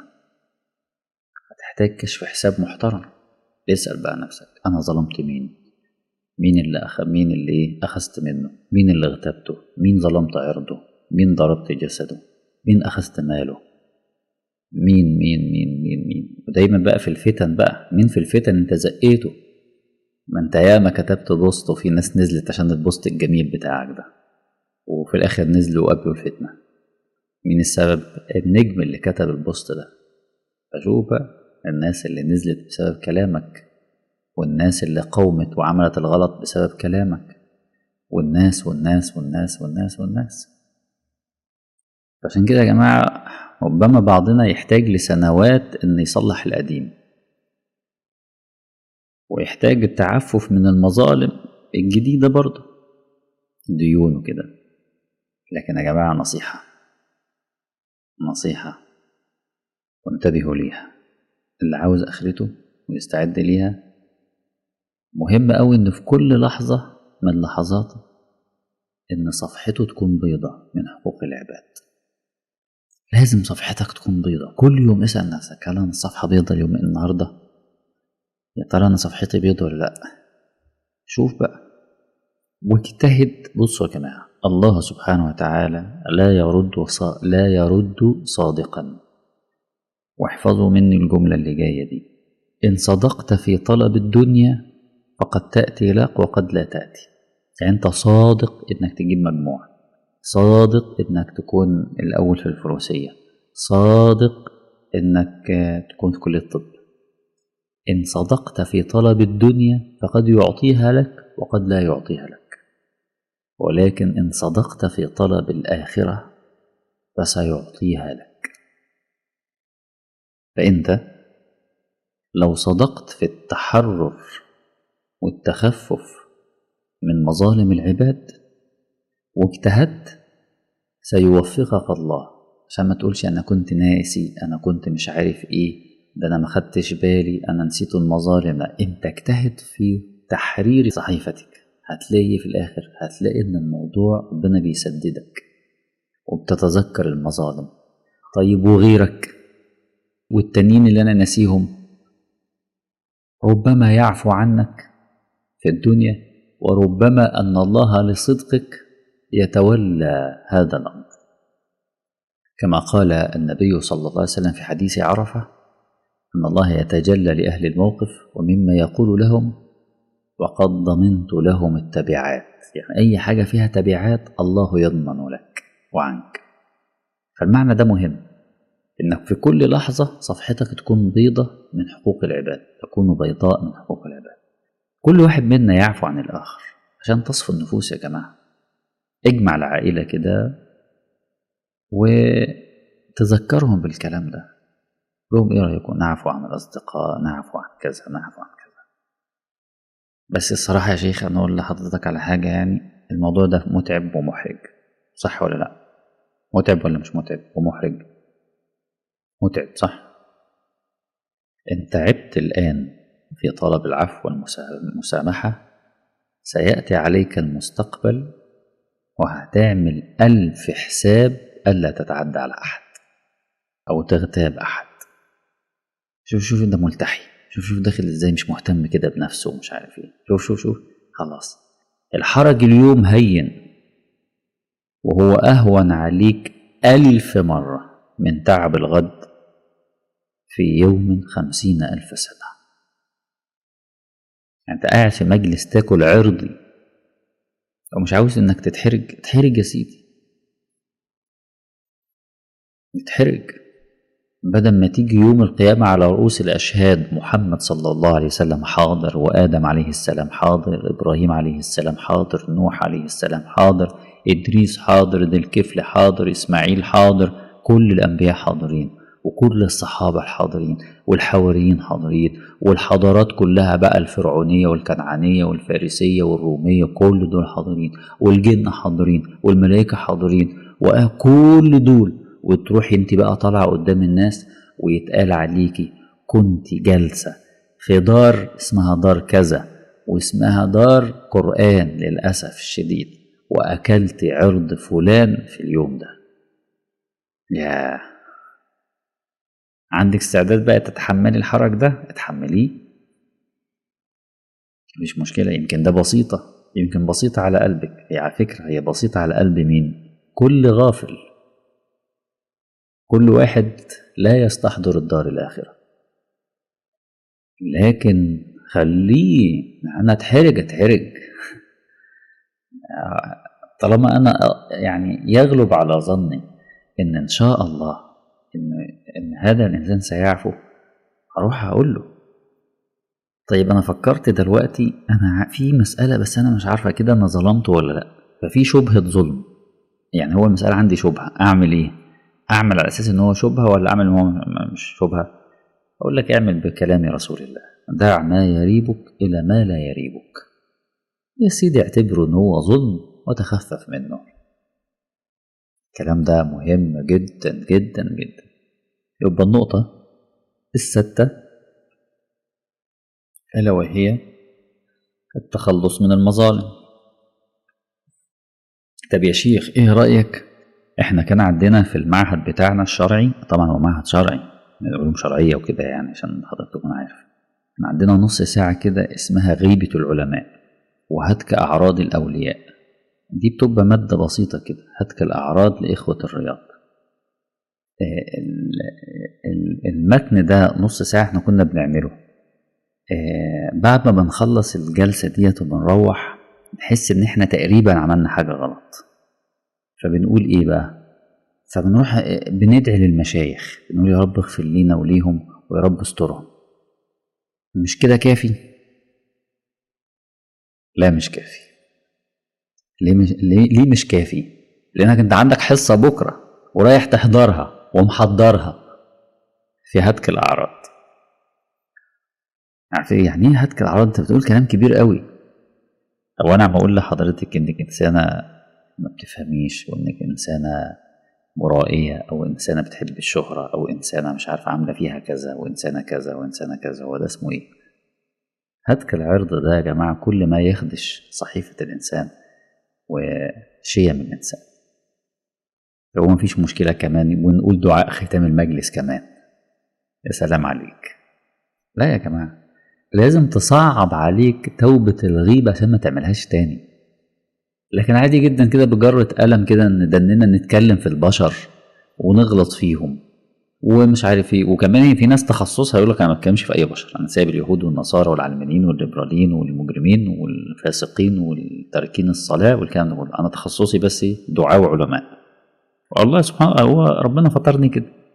هتحتاج كشف حساب محترم اسأل بقى نفسك أنا ظلمت مين مين اللي أخ... مين اللي أخذت منه مين اللي اغتبته مين ظلمت عرضه مين ضربت جسده مين أخذت ماله مين مين مين مين مين ودايما بقى في الفتن بقى مين في الفتن انت زقيته ما انت ياما كتبت بوست وفي ناس نزلت عشان البوست الجميل بتاعك ده وفي الاخر نزلوا وقابلوا الفتنة مين السبب النجم اللي كتب البوست ده فشوف بقى الناس اللي نزلت بسبب كلامك والناس اللي قومت وعملت الغلط بسبب كلامك والناس والناس والناس والناس والناس عشان كده يا جماعة ربما بعضنا يحتاج لسنوات إن يصلح القديم ويحتاج التعفف من المظالم الجديدة برضه ديون وكده لكن يا جماعة نصيحة نصيحة وانتبهوا ليها اللي عاوز آخرته ويستعد ليها مهم أوي إن في كل لحظة من لحظاته إن صفحته تكون بيضة من حقوق العباد لازم صفحتك تكون بيضة كل يوم اسأل نفسك هل أنا الصفحة بيضة اليوم النهاردة يا ترى أنا صفحتي بيضة ولا لأ شوف بقى واجتهد بصوا يا جماعة الله سبحانه وتعالى لا يرد وصا... لا يرد صادقا واحفظوا مني الجملة اللي جاية دي إن صدقت في طلب الدنيا فقد تأتي لك وقد لا تأتي يعني أنت صادق إنك تجيب مجموع صادق إنك تكون الأول في الفروسية صادق إنك تكون في كلية الطب إن صدقت في طلب الدنيا فقد يعطيها لك وقد لا يعطيها لك ولكن إن صدقت في طلب الآخرة فسيعطيها لك فأنت لو صدقت في التحرر والتخفف من مظالم العباد واجتهدت سيوفقك الله عشان ما تقولش انا كنت ناسي انا كنت مش عارف ايه ده انا ما خدتش بالي انا نسيت المظالم لا انت اجتهد في تحرير صحيفتك هتلاقي في الاخر هتلاقي ان الموضوع ربنا بيسددك وبتتذكر المظالم طيب وغيرك والتانيين اللي انا ناسيهم ربما يعفو عنك في الدنيا وربما ان الله لصدقك يتولى هذا الامر كما قال النبي صلى الله عليه وسلم في حديث عرفه ان الله يتجلى لاهل الموقف ومما يقول لهم وقد ضمنت لهم التبعات يعني اي حاجه فيها تبعات الله يضمن لك وعنك فالمعنى ده مهم إنك في كل لحظة صفحتك تكون بيضة من حقوق العباد تكون بيضاء من حقوق العباد كل واحد منا يعفو عن الآخر عشان تصفو النفوس يا جماعة اجمع العائلة كده وتذكرهم بالكلام ده لهم ايه رأيكم نعفو عن الأصدقاء نعفو عن كذا نعفو عن كذا بس الصراحة يا شيخ أنا أقول لحضرتك على حاجة يعني الموضوع ده متعب ومحرج صح ولا لأ متعب ولا مش متعب ومحرج متعب صح إن تعبت الآن في طلب العفو والمسامحة سيأتي عليك المستقبل وهتعمل ألف حساب ألا تتعدى على أحد أو تغتاب أحد شوف شوف ده ملتحي شوف شوف داخل ازاي مش مهتم كده بنفسه ومش عارف ايه شوف شوف شوف خلاص الحرج اليوم هين وهو أهون عليك ألف مرة من تعب الغد في يوم خمسين ألف سنة أنت قاعد في مجلس تاكل عرضي ومش عاوز إنك تتحرج اتحرج يا سيدي اتحرج بدل ما تيجي يوم القيامة على رؤوس الأشهاد محمد صلى الله عليه وسلم حاضر وآدم عليه السلام حاضر إبراهيم عليه السلام حاضر نوح عليه السلام حاضر إدريس حاضر ذي الكفل حاضر إسماعيل حاضر كل الأنبياء حاضرين وكل الصحابة الحاضرين والحواريين حاضرين والحضارات كلها بقى الفرعونية والكنعانية والفارسية والرومية كل دول حاضرين والجن حاضرين والملائكة حاضرين وكل دول وتروحي انت بقى طالعة قدام الناس ويتقال عليكي كنت جالسة في دار اسمها دار كذا واسمها دار قرآن للأسف الشديد وأكلت عرض فلان في اليوم ده ياه عندك استعداد بقى تتحملي الحرج ده اتحمليه مش مشكلة يمكن ده بسيطة يمكن بسيطة على قلبك هي على فكرة هي بسيطة على قلب مين كل غافل كل واحد لا يستحضر الدار الآخرة لكن خليه أنا اتحرج اتحرج طالما أنا يعني يغلب على ظني إن إن شاء الله إن إن هذا الإنسان سيعفو هروح أقول له طيب أنا فكرت دلوقتي أنا في مسألة بس أنا مش عارفة كده أنا ظلمته ولا لأ ففي شبهة ظلم يعني هو المسألة عندي شبهة أعمل إيه؟ اعمل على اساس ان هو شبهه ولا اعمل ان هو مش شبهه اقول لك اعمل بكلام رسول الله دع ما يريبك الى ما لا يريبك يا سيدي اعتبره ان هو ظلم وتخفف منه الكلام ده مهم جدا جدا جدا يبقى النقطة الستة ألا وهي التخلص من المظالم طب يا شيخ ايه رأيك احنا كان عندنا في المعهد بتاعنا الشرعي طبعا هو معهد شرعي علوم شرعية وكده يعني عشان حضرتك تكون عارف كان عندنا نص ساعة كده اسمها غيبة العلماء وهتك أعراض الأولياء دي بتبقى مادة بسيطة كده هتك الأعراض لإخوة الرياض المتن ده نص ساعة احنا كنا بنعمله بعد ما بنخلص الجلسة ديت وبنروح نحس إن احنا تقريبا عملنا حاجة غلط فبنقول ايه بقى فبنروح بندعي للمشايخ بنقول يا رب اغفر لينا وليهم ويا رب استرهم مش كده كافي لا مش كافي ليه مش ليه, ليه مش كافي لانك انت عندك حصه بكره ورايح تحضرها ومحضرها في هتك الاعراض عارفين يعني ايه هتك الاعراض انت بتقول كلام كبير قوي طب وانا عم اقول لحضرتك انك انسانه ما بتفهميش وانك انسانه مرائيه او انسانه بتحب الشهره او انسانه مش عارفه عامله فيها كذا وانسانه كذا وانسانه كذا هو ده اسمه ايه هتك العرض ده يا جماعه كل ما يخدش صحيفه الانسان وشيم الانسان لو ما فيش مشكله كمان ونقول دعاء ختام المجلس كمان يا سلام عليك لا يا جماعه لازم تصعب عليك توبه الغيبه عشان ما تعملهاش تاني لكن عادي جدا كده بجرة قلم كده ندننا نتكلم في البشر ونغلط فيهم ومش عارف ايه وكمان في ناس تخصصها يقول لك انا ما بتكلمش في اي بشر انا سايب اليهود والنصارى والعلمانيين والليبراليين والمجرمين والفاسقين والتاركين الصلاه والكلام ده كله انا تخصصي بس دعاء وعلماء والله سبحانه هو ربنا فطرني كده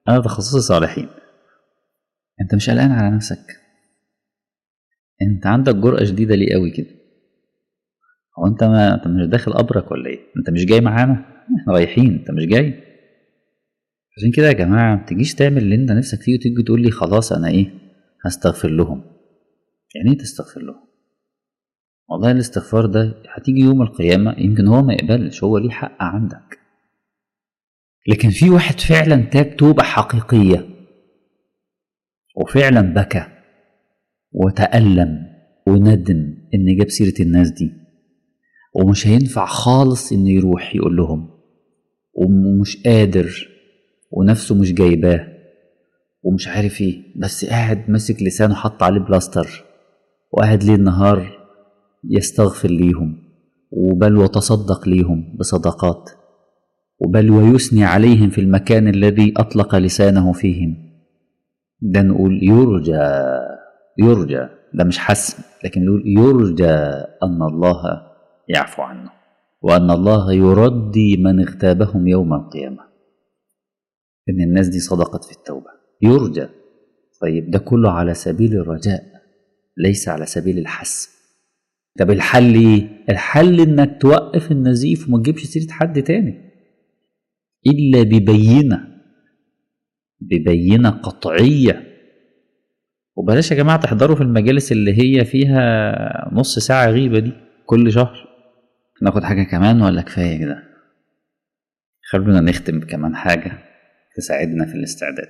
انا تخصصي صالحين انت مش قلقان على نفسك انت عندك جرأة شديدة ليه قوي كده هو انت ما انت مش داخل قبرك ولا ايه انت مش جاي معانا احنا رايحين انت مش جاي عشان كده يا جماعة ما تجيش تعمل اللي انت نفسك فيه وتيجي تقول لي خلاص انا ايه هستغفر لهم يعني ايه تستغفر لهم والله الاستغفار ده هتيجي يوم القيامة يمكن هو ما يقبلش هو ليه حق عندك لكن في واحد فعلا تاب توبة حقيقية وفعلا بكى وتألم وندم إن جاب سيرة الناس دي ومش هينفع خالص إنه يروح يقول لهم ومش قادر ونفسه مش جايباه ومش عارف ايه بس قاعد ماسك لسانه حط عليه بلاستر وقاعد ليل نهار يستغفر ليهم وبل وتصدق ليهم بصدقات وبل ويثني عليهم في المكان الذي أطلق لسانه فيهم ده نقول يرجى يرجى ده مش حسم لكن يقول يرجى أن الله يعفو عنه وأن الله يردي من اغتابهم يوم القيامة إن الناس دي صدقت في التوبة يرجى طيب ده كله على سبيل الرجاء ليس على سبيل الحسم طب الحل ايه؟ الحل انك توقف النزيف وما تجيبش سيره حد تاني الا ببينه ببينه قطعيه وبلاش يا جماعه تحضروا في المجالس اللي هي فيها نص ساعه غيبه دي كل شهر ناخد حاجه كمان ولا كفايه كده خلونا نختم كمان حاجه تساعدنا في الاستعداد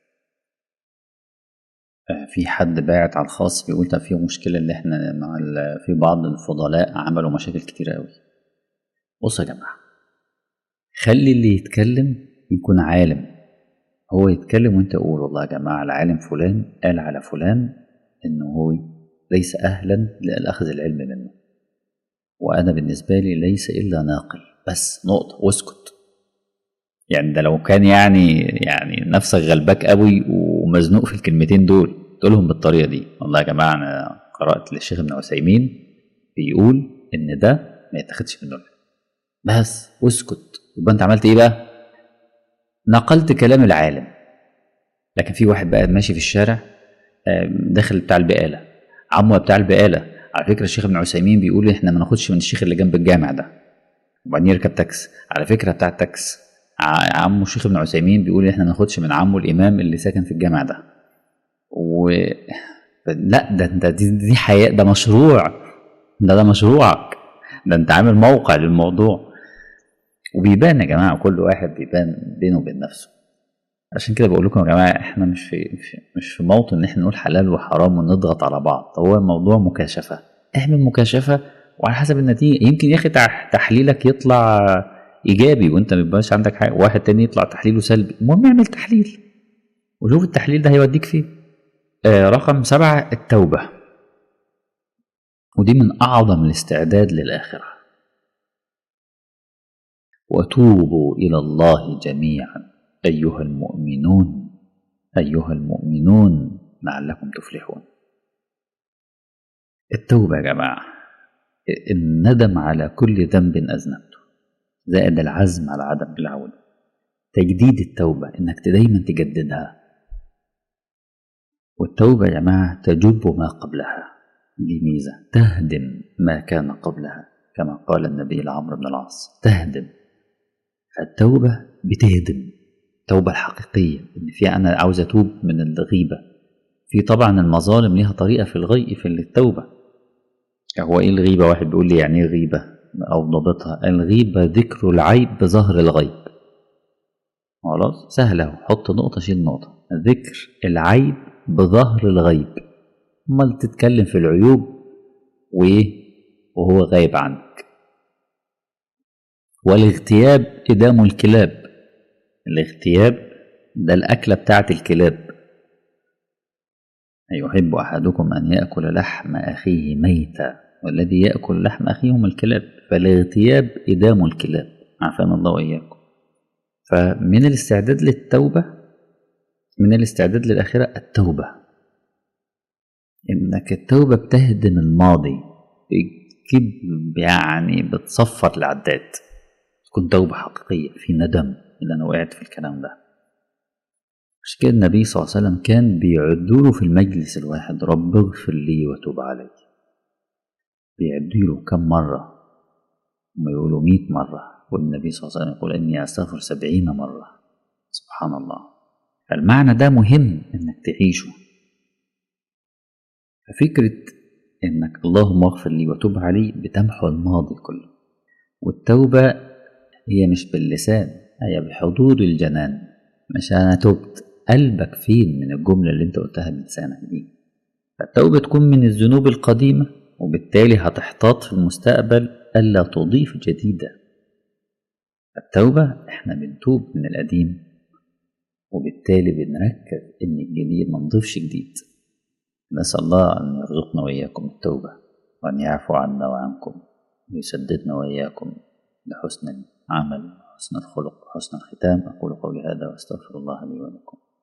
في حد باعت على الخاص بيقول ده في مشكلة اللي احنا مع في بعض الفضلاء عملوا مشاكل كتيرة قوي بصوا يا جماعة خلي اللي يتكلم يكون عالم هو يتكلم وانت قول والله يا جماعة العالم فلان قال على فلان انه هو ليس اهلا لاخذ العلم منه وانا بالنسبة لي ليس الا ناقل بس نقطة واسكت يعني ده لو كان يعني يعني نفسك غلباك قوي ومزنوق في الكلمتين دول تقولهم بالطريقه دي والله يا جماعه انا قرات للشيخ ابن عثيمين بيقول ان ده ما يتاخدش منه بس واسكت يبقى انت عملت ايه بقى نقلت كلام العالم لكن في واحد بقى ماشي في الشارع داخل بتاع البقاله عمه بتاع البقاله على فكره الشيخ ابن عثيمين بيقول احنا ما ناخدش من الشيخ اللي جنب الجامع ده وبعدين يركب تاكس على فكره بتاع التاكس عمه الشيخ ابن عثيمين بيقول احنا ما ناخدش من عمه الامام اللي ساكن في الجامع ده و لا ده انت دي, دي حياه ده مشروع ده ده مشروعك ده انت عامل موقع للموضوع وبيبان يا جماعه كل واحد بيبان بينه وبين نفسه عشان كده بقول لكم يا جماعه احنا مش في مش في موطن ان احنا نقول حلال وحرام ونضغط على بعض هو الموضوع مكاشفه اعمل مكاشفه وعلى حسب النتيجه يمكن يا اخي تحليلك يطلع ايجابي وانت ما بيبقاش عندك حاجه واحد تاني يطلع تحليله سلبي المهم اعمل تحليل وشوف التحليل ده هيوديك فين آه رقم سبعة التوبة ودي من أعظم الاستعداد للآخرة وتوبوا إلى الله جميعا أيها المؤمنون أيها المؤمنون لعلكم تفلحون التوبة يا جماعة الندم على كل ذنب أذنبته زائد العزم على عدم العودة تجديد التوبة إنك دايما تجددها والتوبة يا جماعة تجب ما قبلها دي ميزة تهدم ما كان قبلها كما قال النبي لعمرو بن العاص تهدم فالتوبة بتهدم التوبة الحقيقية إن في أنا عاوز أتوب من الغيبة في طبعا المظالم ليها طريقة في الغي في التوبة هو إيه الغيبة واحد بيقول لي يعني إيه غيبة أو ضابطها الغيبة ذكر العيب بظهر الغيب خلاص سهلة حط نقطة شيل نقطة ذكر العيب بظهر الغيب امال تتكلم في العيوب وايه وهو غايب عنك والاغتياب إدام الكلاب الاغتياب ده الأكلة بتاعت الكلاب يحب أحدكم أن يأكل لحم أخيه ميتا والذي يأكل لحم أخيه هم الكلاب فالاغتياب إدام الكلاب عافانا الله وإياكم فمن الاستعداد للتوبة من الاستعداد للآخرة التوبة إنك التوبة بتهدم الماضي بتجيب يعني بتصفر العداد تكون توبة حقيقية في ندم إن أنا وقعت في الكلام ده مش كده النبي صلى الله عليه وسلم كان بيعدوا له في المجلس الواحد رب اغفر لي وتوب علي بيعدوا له كم مرة هم يقولوا مئة مرة والنبي صلى الله عليه وسلم يقول إني أستغفر سبعين مرة سبحان الله فالمعنى ده مهم إنك تعيشه ففكرة إنك اللهم اغفر لي وتوب علي بتمحو الماضي كله والتوبة هي مش باللسان هي بحضور الجنان مش أنا تبت قلبك فين من الجملة اللي أنت قلتها بلسانك دي فالتوبة تكون من الذنوب القديمة وبالتالي هتحتاط في المستقبل ألا تضيف جديدة التوبة إحنا بنتوب من القديم وبالتالي بنركز إن الجديد ما نضيفش جديد نسأل الله أن يرزقنا وإياكم التوبة وأن يعفو عنا وعنكم ويسددنا وإياكم لحسن العمل وحسن الخلق وحسن الختام أقول قولي هذا وأستغفر الله لي ولكم